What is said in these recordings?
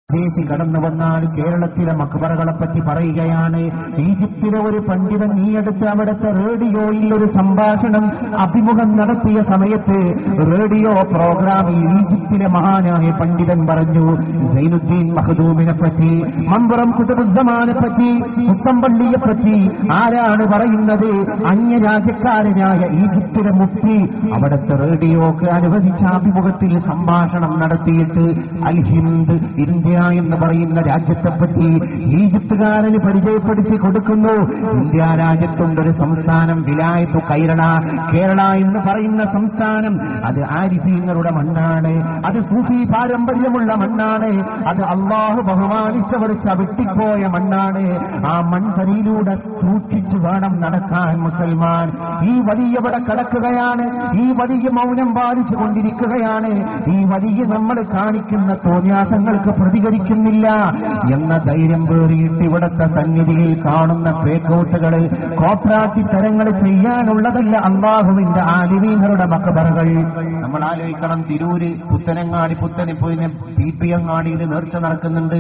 ദേശി കടന്നു വന്നാൽ കേരളത്തിലെ മക്ബറകളെ പറ്റി പറയുകയാണ് ഈജിപ്തിലെ ഒരു പണ്ഡിതൻ ഈ അടുത്ത് അവിടുത്തെ റേഡിയോയിൽ ഒരു സംഭാഷണം അഭിമുഖം നടത്തിയ സമയത്ത് റേഡിയോ പ്രോഗ്രാമിൽ ഈജിപ്തിലെ മഹാനായ പണ്ഡിതൻ പറഞ്ഞു സൈനുദ്ദീൻ മഹദൂമിനെ പറ്റി മമ്പുറം കുതുബുദ്ധമാനെ പറ്റി മുത്തമ്പള്ളിയെ പറ്റി ആരാണ് പറയുന്നത് അന്യരാജ്യക്കാരനായ ഈജിപ്തിലെ മുക്തി അവിടുത്തെ റേഡിയോക്ക് അനുവദിച്ച അഭിമുഖത്തിൽ സംഭാഷണം നടത്തിയിട്ട് അൽ ഹിന്ദ് ഇന്ത്യ എന്ന് പറയുന്ന രാജ്യത്തെപ്പറ്റി ഈജിപ്തുകാരന് പരിചയപ്പെടുത്തി കൊടുക്കുന്നു ഇന്ത്യ രാജ്യത്തുണ്ടൊരു സംസ്ഥാനം വിലായത്തു കൈരള കേരള എന്ന് പറയുന്ന സംസ്ഥാനം അത് ആരിഫീങ്ങളുടെ മണ്ണാണ് അത് സൂഫി പാരമ്പര്യമുള്ള മണ്ണാണ് അത് അള്ളാഹു ബഹുമാനിച്ചവർ ചവിട്ടിപ്പോയ മണ്ണാണ് ആ മൺതരിയിലൂടെ സൂക്ഷിച്ചു വേണം നടക്കാൻ മുസൽമാൻ ഈ വലിയ ഇവിടെ കിടക്കുകയാണ് ഈ വലിയ മൗനം പാലിച്ചു കൊണ്ടിരിക്കുകയാണ് ഈ വലിയ നമ്മൾ കാണിക്കുന്ന തോന്യാസങ്ങൾക്ക് പ്രതികരിക്കുന്നില്ല എന്ന ധൈര്യം പേറിയിട്ട് ഇവിടുത്തെ സന്നിധിയിൽ കാണുന്ന പേക്കോട്ടുകള് കോപ്രാട്ടി തരങ്ങൾ ചെയ്യാനുള്ളതല്ല അള്ളാഹുവിന്റെ ആലിമീങ്ങളുടെ മക്കബറകൾ നമ്മൾ ആലോചിക്കണം തിരൂര് പുത്തനങ്ങാടി പുത്തനിപ്പോയിന് പി പി അങ്ങാടിയിൽ നേർച്ച നടക്കുന്നുണ്ട്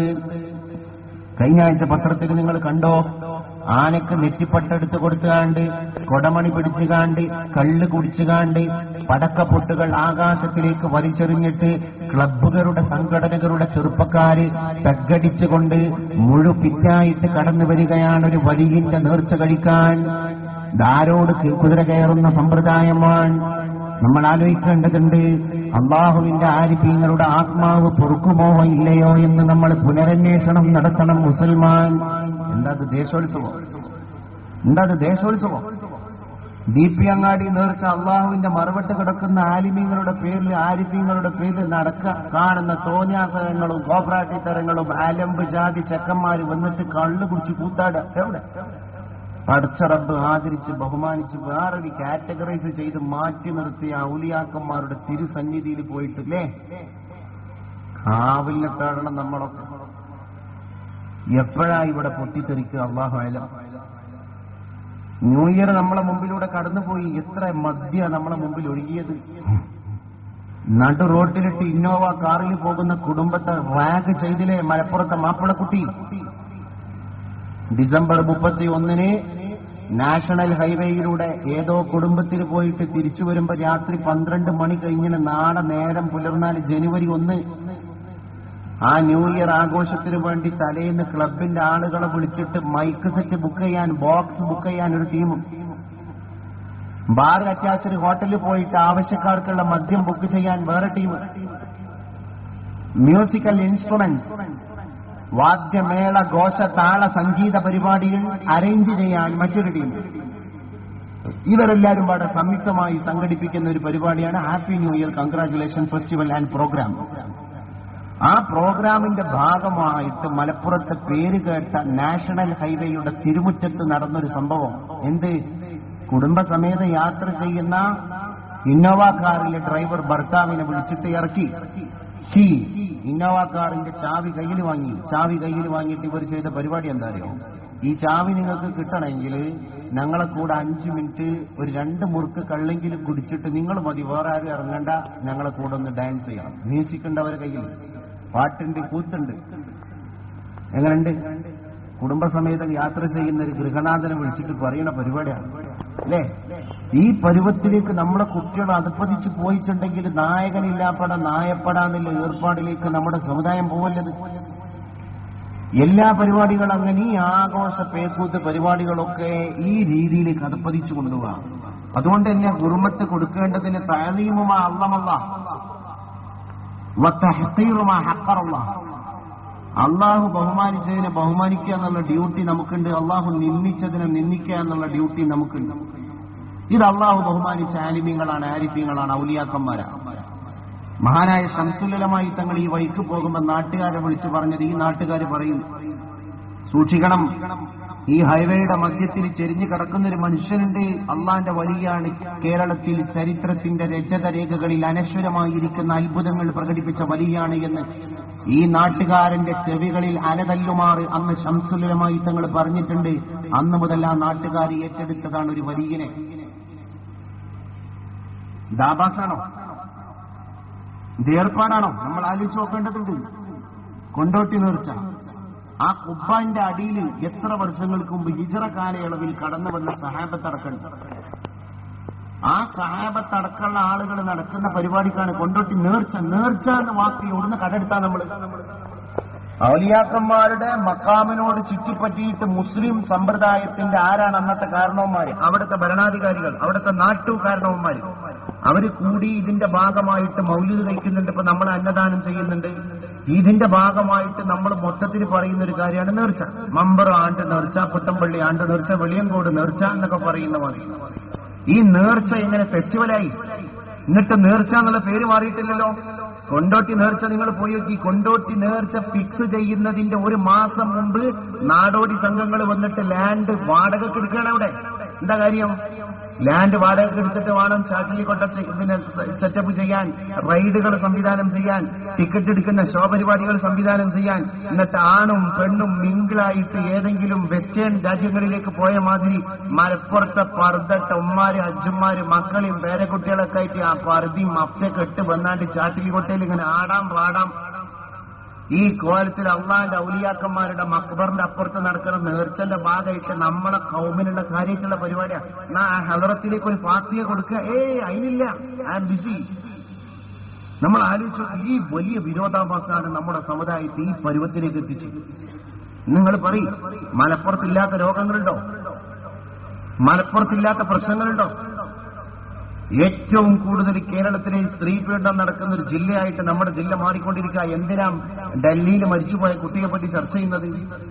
കഴിഞ്ഞ ആഴ്ച പത്രത്തിൽ നിങ്ങൾ കണ്ടോ ആനക്ക് നെറ്റിപ്പട്ടെടുത്ത് കൊടുത്തുകാണ്ട് കൊടമണി പിടിച്ചുകാണ്ട് കള്ള് കുടിച്ചുകാണ്ട് പടക്കപ്പൊട്ടുകൾ ആകാശത്തിലേക്ക് വലിച്ചെറിഞ്ഞിട്ട് ക്ലബ്ബുകളുടെ സംഘടനകളുടെ ചെറുപ്പക്കാര് തగ్గടിച്ചുകൊണ്ട് മുഴുപിറ്റായിട്ട് കടന്നു വരികയാണ് ഒരു വലിയന്റെ നേർച്ച കഴിക്കാൻ ധാരോട് കുതിര കയറുന്ന സമ്പ്രദായമാണ് നമ്മൾ ആലോചിക്കേണ്ടതുണ്ട് അള്ളാഹുവിന്റെ ആരിഫീങ്ങളുടെ ആത്മാവ് പൊറുക്കുമോ ഇല്ലയോ എന്ന് നമ്മൾ പുനരന്വേഷണം നടത്തണം മുസൽമാൻ എന്താ അത് ദേശോത്സവം എന്താ അത് ദേശോത്സവം ദീപി അങ്ങാടി നേർച്ച അള്ളാഹുവിന്റെ മറുപട്ട് കിടക്കുന്ന ആലിമീങ്ങളുടെ പേരിൽ ആരിഫീങ്ങളുടെ പേരിൽ നടക്ക കാണുന്ന തോന്യാസരങ്ങളും കോപ്രാട്ടിത്തരങ്ങളും ആലമ്പ് ജാതി ചെക്കന്മാര് വന്നിട്ട് കള്ളു കുടിച്ച് കൂത്താട് എവിടെ പടച്ചറബ് ആദരിച്ച് ബഹുമാനിച്ച് വേറൊരു കാറ്റഗറൈസ് ചെയ്ത് മാറ്റി നിർത്തിയ ഔലിയാക്കന്മാരുടെ തിരുസന്നിധിയിൽ പോയിട്ടില്ലേ കാവിലിനെ തേടണം നമ്മളൊക്കെ എപ്പോഴാ ഇവിടെ പൊട്ടിത്തെറിക്കുക അള്ളാഹു അയലം ന്യൂ ഇയർ നമ്മളെ മുമ്പിലൂടെ കടന്നുപോയി എത്ര മദ്യ നമ്മളെ മുമ്പിൽ ഒഴുകിയത് നടു റോട്ടിലിട്ട് ഇന്നോവ കാറിൽ പോകുന്ന കുടുംബത്തെ റാഗ് ചെയ്തില്ലേ മലപ്പുറത്തെ മാപ്പിളക്കുട്ടി ഡിസംബർ മുപ്പത്തി ഒന്നിന് നാഷണൽ ഹൈവേയിലൂടെ ഏതോ കുടുംബത്തിൽ പോയിട്ട് തിരിച്ചു വരുമ്പോ രാത്രി പന്ത്രണ്ട് മണി കഴിഞ്ഞിന് നാളെ നേരം പുലർന്നാൽ ജനുവരി ഒന്ന് ആ ന്യൂ ഇയർ ആഘോഷത്തിന് വേണ്ടി തലേന്ന് ക്ലബിന്റെ ആളുകളെ വിളിച്ചിട്ട് മൈക്ക് സെറ്റ് ബുക്ക് ചെയ്യാൻ ബോക്സ് ബുക്ക് ചെയ്യാൻ ഒരു ടീമും ബാർ അറ്റാച്ച്ഡ് ഹോട്ടലിൽ പോയിട്ട് ആവശ്യക്കാർക്കുള്ള മദ്യം ബുക്ക് ചെയ്യാൻ വേറെ ടീം മ്യൂസിക്കൽ ഇൻസ്ട്രുമെന്റ് വാദ്യമേള ഘോഷ താള സംഗീത പരിപാടികൾ അറേഞ്ച് ചെയ്യാൻ മറ്റൊരു ടീം ഇവരെല്ലാവരും പാടെ സംയുക്തമായി സംഘടിപ്പിക്കുന്ന ഒരു പരിപാടിയാണ് happy new year congratulation festival and programme ആ പ്രോഗ്രാമിന്റെ ഭാഗമായിട്ട് മലപ്പുറത്തെ പേര് കേട്ട നാഷണൽ ഹൈവേയുടെ തിരുമുറ്റത്ത് നടന്നൊരു സംഭവം എന്ത് കുടുംബസമേത യാത്ര ചെയ്യുന്ന ഇന്നോവ കാറിലെ ഡ്രൈവർ ഭർത്താവിനെ വിളിച്ചിട്ട് ഇറക്കി സി ഇന്നോവ കാറിന്റെ ചാവി കയ്യിൽ വാങ്ങി ചാവി കയ്യിൽ വാങ്ങിയിട്ട് ഇവർ ചെയ്ത പരിപാടി എന്താ അറിയോ ഈ ചാവി നിങ്ങൾക്ക് കിട്ടണമെങ്കിൽ ഞങ്ങളെ കൂടെ അഞ്ചു മിനിറ്റ് ഒരു രണ്ട് മുറുക്ക് കള്ളെങ്കിലും കുടിച്ചിട്ട് നിങ്ങൾ മതി വേറെ ആരും ഇറങ്ങണ്ട ഞങ്ങളെ കൂടെ ഒന്ന് ഡാൻസ് ചെയ്യണം മ്യൂസിക് ഉണ്ട് അവരെ കയ്യിൽ പാട്ടുണ്ട് കൂത്തുണ്ട് എങ്ങനെയുണ്ട് കുടുംബസമേതം യാത്ര ചെയ്യുന്ന ഒരു ഗൃഹനാഥനെ വിളിച്ചിട്ട് പറയുന്ന പരിപാടിയാണ് അല്ലേ ഈ പരുവത്തിലേക്ക് നമ്മളെ കുട്ടികൾ അതപ്പതിച്ച് പോയിട്ടുണ്ടെങ്കിൽ നായകനില്ലാപ്പട നായപ്പട എന്നുള്ള ഏർപ്പാടിലേക്ക് നമ്മുടെ സമുദായം പോവല്ലത് എല്ലാ പരിപാടികളും അങ്ങനെ ഈ ആഘോഷ പേക്കൂത്ത് പരിപാടികളൊക്കെ ഈ രീതിയിലേക്ക് അതപ്പതിച്ചു കൊണ്ടുപോകാം അതുകൊണ്ട് തന്നെ ഗുരുമത്ത് കൊടുക്കേണ്ടതിന് താലീമുമാ അള്ളമല്ല വത്തഹീറുമാ ഹക്കറല്ല അള്ളാഹു ബഹുമാനിച്ചതിനെ ബഹുമാനിക്കുക എന്നുള്ള ഡ്യൂട്ടി നമുക്കുണ്ട് അള്ളാഹു നിന്ദിച്ചതിനെ നിന്ദിക്കുക എന്നുള്ള ഡ്യൂട്ടി നമുക്കുണ്ട് ഇത് അള്ളാഹു ബഹുമാനിച്ച ആലിമ്യങ്ങളാണ് ആരിഫ്യങ്ങളാണ് ഔലിയാക്കന്മാരാണ് മഹാനായ ശംസുലമായി തങ്ങൾ ഈ വഴിക്ക് പോകുമ്പോൾ നാട്ടുകാരെ വിളിച്ചു പറഞ്ഞത് ഈ നാട്ടുകാർ പറയും സൂക്ഷിക്കണം ഈ ഹൈവേയുടെ മധ്യത്തിൽ ചെരിഞ്ഞു കിടക്കുന്ന ഒരു മനുഷ്യനുണ്ട് അള്ളാന്റെ വലിയാണ് കേരളത്തിൽ ചരിത്രത്തിന്റെ രചതരേഖകളിൽ അനശ്വരമായിരിക്കുന്ന അത്ഭുതങ്ങൾ പ്രകടിപ്പിച്ച വലിയാണ് എന്ന് ഈ നാട്ടുകാരന്റെ ചെവികളിൽ അലതല്ലുമാറ് അന്ന് ശംസുലമായി തങ്ങൾ പറഞ്ഞിട്ടുണ്ട് അന്ന് മുതൽ ആ നാട്ടുകാർ ഏറ്റെടുത്തതാണ് ഒരു വലിയനെ ദാബാസാണോ ഇത് ഏർപ്പാടാണോ നമ്മൾ ആലോചിച്ച് നോക്കേണ്ടതുണ്ട് കൊണ്ടോട്ടി നേർച്ച ആ കുബ്ബാന്റെ അടിയിൽ എത്ര വർഷങ്ങൾക്ക് മുമ്പ് ഹിജറ കാലയളവിൽ കടന്നു വന്ന സഹാബത്തടക്കുണ്ട് ആ സഹാബത്തടക്കമുള്ള ആളുകൾ നടക്കുന്ന പരിപാടിക്കാണ് കൊണ്ടോട്ടി നേർച്ച നേർച്ച എന്ന വാക്ക് എവിടുന്ന് കടെടുത്താ നമ്മൾ ഔലിയാക്കന്മാരുടെ മക്കാമിനോട് ചുറ്റിപ്പറ്റിയിട്ട് മുസ്ലിം സമ്പ്രദായത്തിന്റെ ആരാണ് അന്നത്തെ കാരണവന്മാര് അവിടുത്തെ ഭരണാധികാരികൾ അവിടുത്തെ നാട്ടു കാരണവന്മാര് അവര് കൂടി ഇതിന്റെ ഭാഗമായിട്ട് മൗലിക കഴിക്കുന്നുണ്ട് ഇപ്പൊ നമ്മൾ അന്നദാനം ചെയ്യുന്നുണ്ട് ഇതിന്റെ ഭാഗമായിട്ട് നമ്മൾ മൊത്തത്തിൽ പറയുന്ന ഒരു കാര്യമാണ് നേർച്ച മമ്പർ ആണ്ട് നേർച്ച പുത്തമ്പള്ളി ആണ്ട് നേർച്ച വെളിയങ്കോട് നേർച്ച എന്നൊക്കെ പറയുന്ന മതി ഈ നേർച്ച എങ്ങനെ ഫെസ്റ്റിവലായി എന്നിട്ട് നേർച്ച എന്നുള്ള പേര് മാറിയിട്ടില്ലല്ലോ കൊണ്ടോട്ടി നേർച്ച നിങ്ങൾ പോയി നോക്കി കൊണ്ടോട്ടി നേർച്ച ഫിക്സ് ചെയ്യുന്നതിന്റെ ഒരു മാസം മുമ്പ് നാടോടി സംഘങ്ങൾ വന്നിട്ട് ലാൻഡ് വാടകയ്ക്ക് എടുക്കുകയാണ് അവിടെ എന്താ കാര്യം ലാൻഡ് വാടകയ്ക്ക് എടുത്തിട്ട് വേണം ചാട്ടിലിക്കൊട്ട പിന്നെ സെറ്റപ്പ് ചെയ്യാൻ റൈഡുകൾ സംവിധാനം ചെയ്യാൻ ടിക്കറ്റ് എടുക്കുന്ന ഷോ പരിപാടികൾ സംവിധാനം ചെയ്യാൻ എന്നിട്ട് ആണും പെണ്ണും മിങ്കിളായിട്ട് ഏതെങ്കിലും വെസ്റ്റേൺ രാജ്യങ്ങളിലേക്ക് പോയ മാതിരി മലപ്പുറത്തെ പർദ്ദട്ട ഉമ്മാര് അജ്ജന്മാര് മക്കളെയും പേരക്കുട്ടികളൊക്കെ ആയിട്ട് ആ പർദ്ദയും അഫ്സൊക്കെ ഇട്ട് വന്നാണ്ട് ചാട്ടിലിക്കൊട്ടയിൽ ഇങ്ങനെ ആടാം പാടാം ഈ കോലത്തിൽ അള്ളാന്റെ ഔലിയാക്കന്മാരുടെ മക്ബറിന്റെ അപ്പുറത്ത് നടക്കുന്ന നേർച്ചന്റെ ഭാഗമായിട്ട് നമ്മളെ കൗമിനുള്ള കാര്യമായിട്ടുള്ള പരിപാടിയാ എന്നാ ആ ഹലറത്തിലേക്ക് ഒരു പാർട്ടിയെ കൊടുക്കുക ഏയ് അതിനില്ല ഐ ആം ബിസി നമ്മൾ ആലോചിച്ചു ഈ വലിയ വിരോധാഭാസമാണ് നമ്മുടെ സമുദായത്തെ ഈ പരുവത്തിലേക്ക് എത്തിച്ചു നിങ്ങൾ പറയും മലപ്പുറത്തില്ലാത്ത രോഗങ്ങളുണ്ടോ മലപ്പുറത്തില്ലാത്ത പ്രശ്നങ്ങളുണ്ടോ ഏറ്റവും കൂടുതൽ കേരളത്തിലെ സ്ത്രീ പീഡനം നടക്കുന്ന ഒരു ജില്ലയായിട്ട് നമ്മുടെ ജില്ല മാറിക്കൊണ്ടിരിക്കുക എന്തിനാ ഡൽഹിയിൽ മരിച്ചുപോയ കുട്ടിയെ പറ്റി ചർച്ച ചെയ്യുന്നത്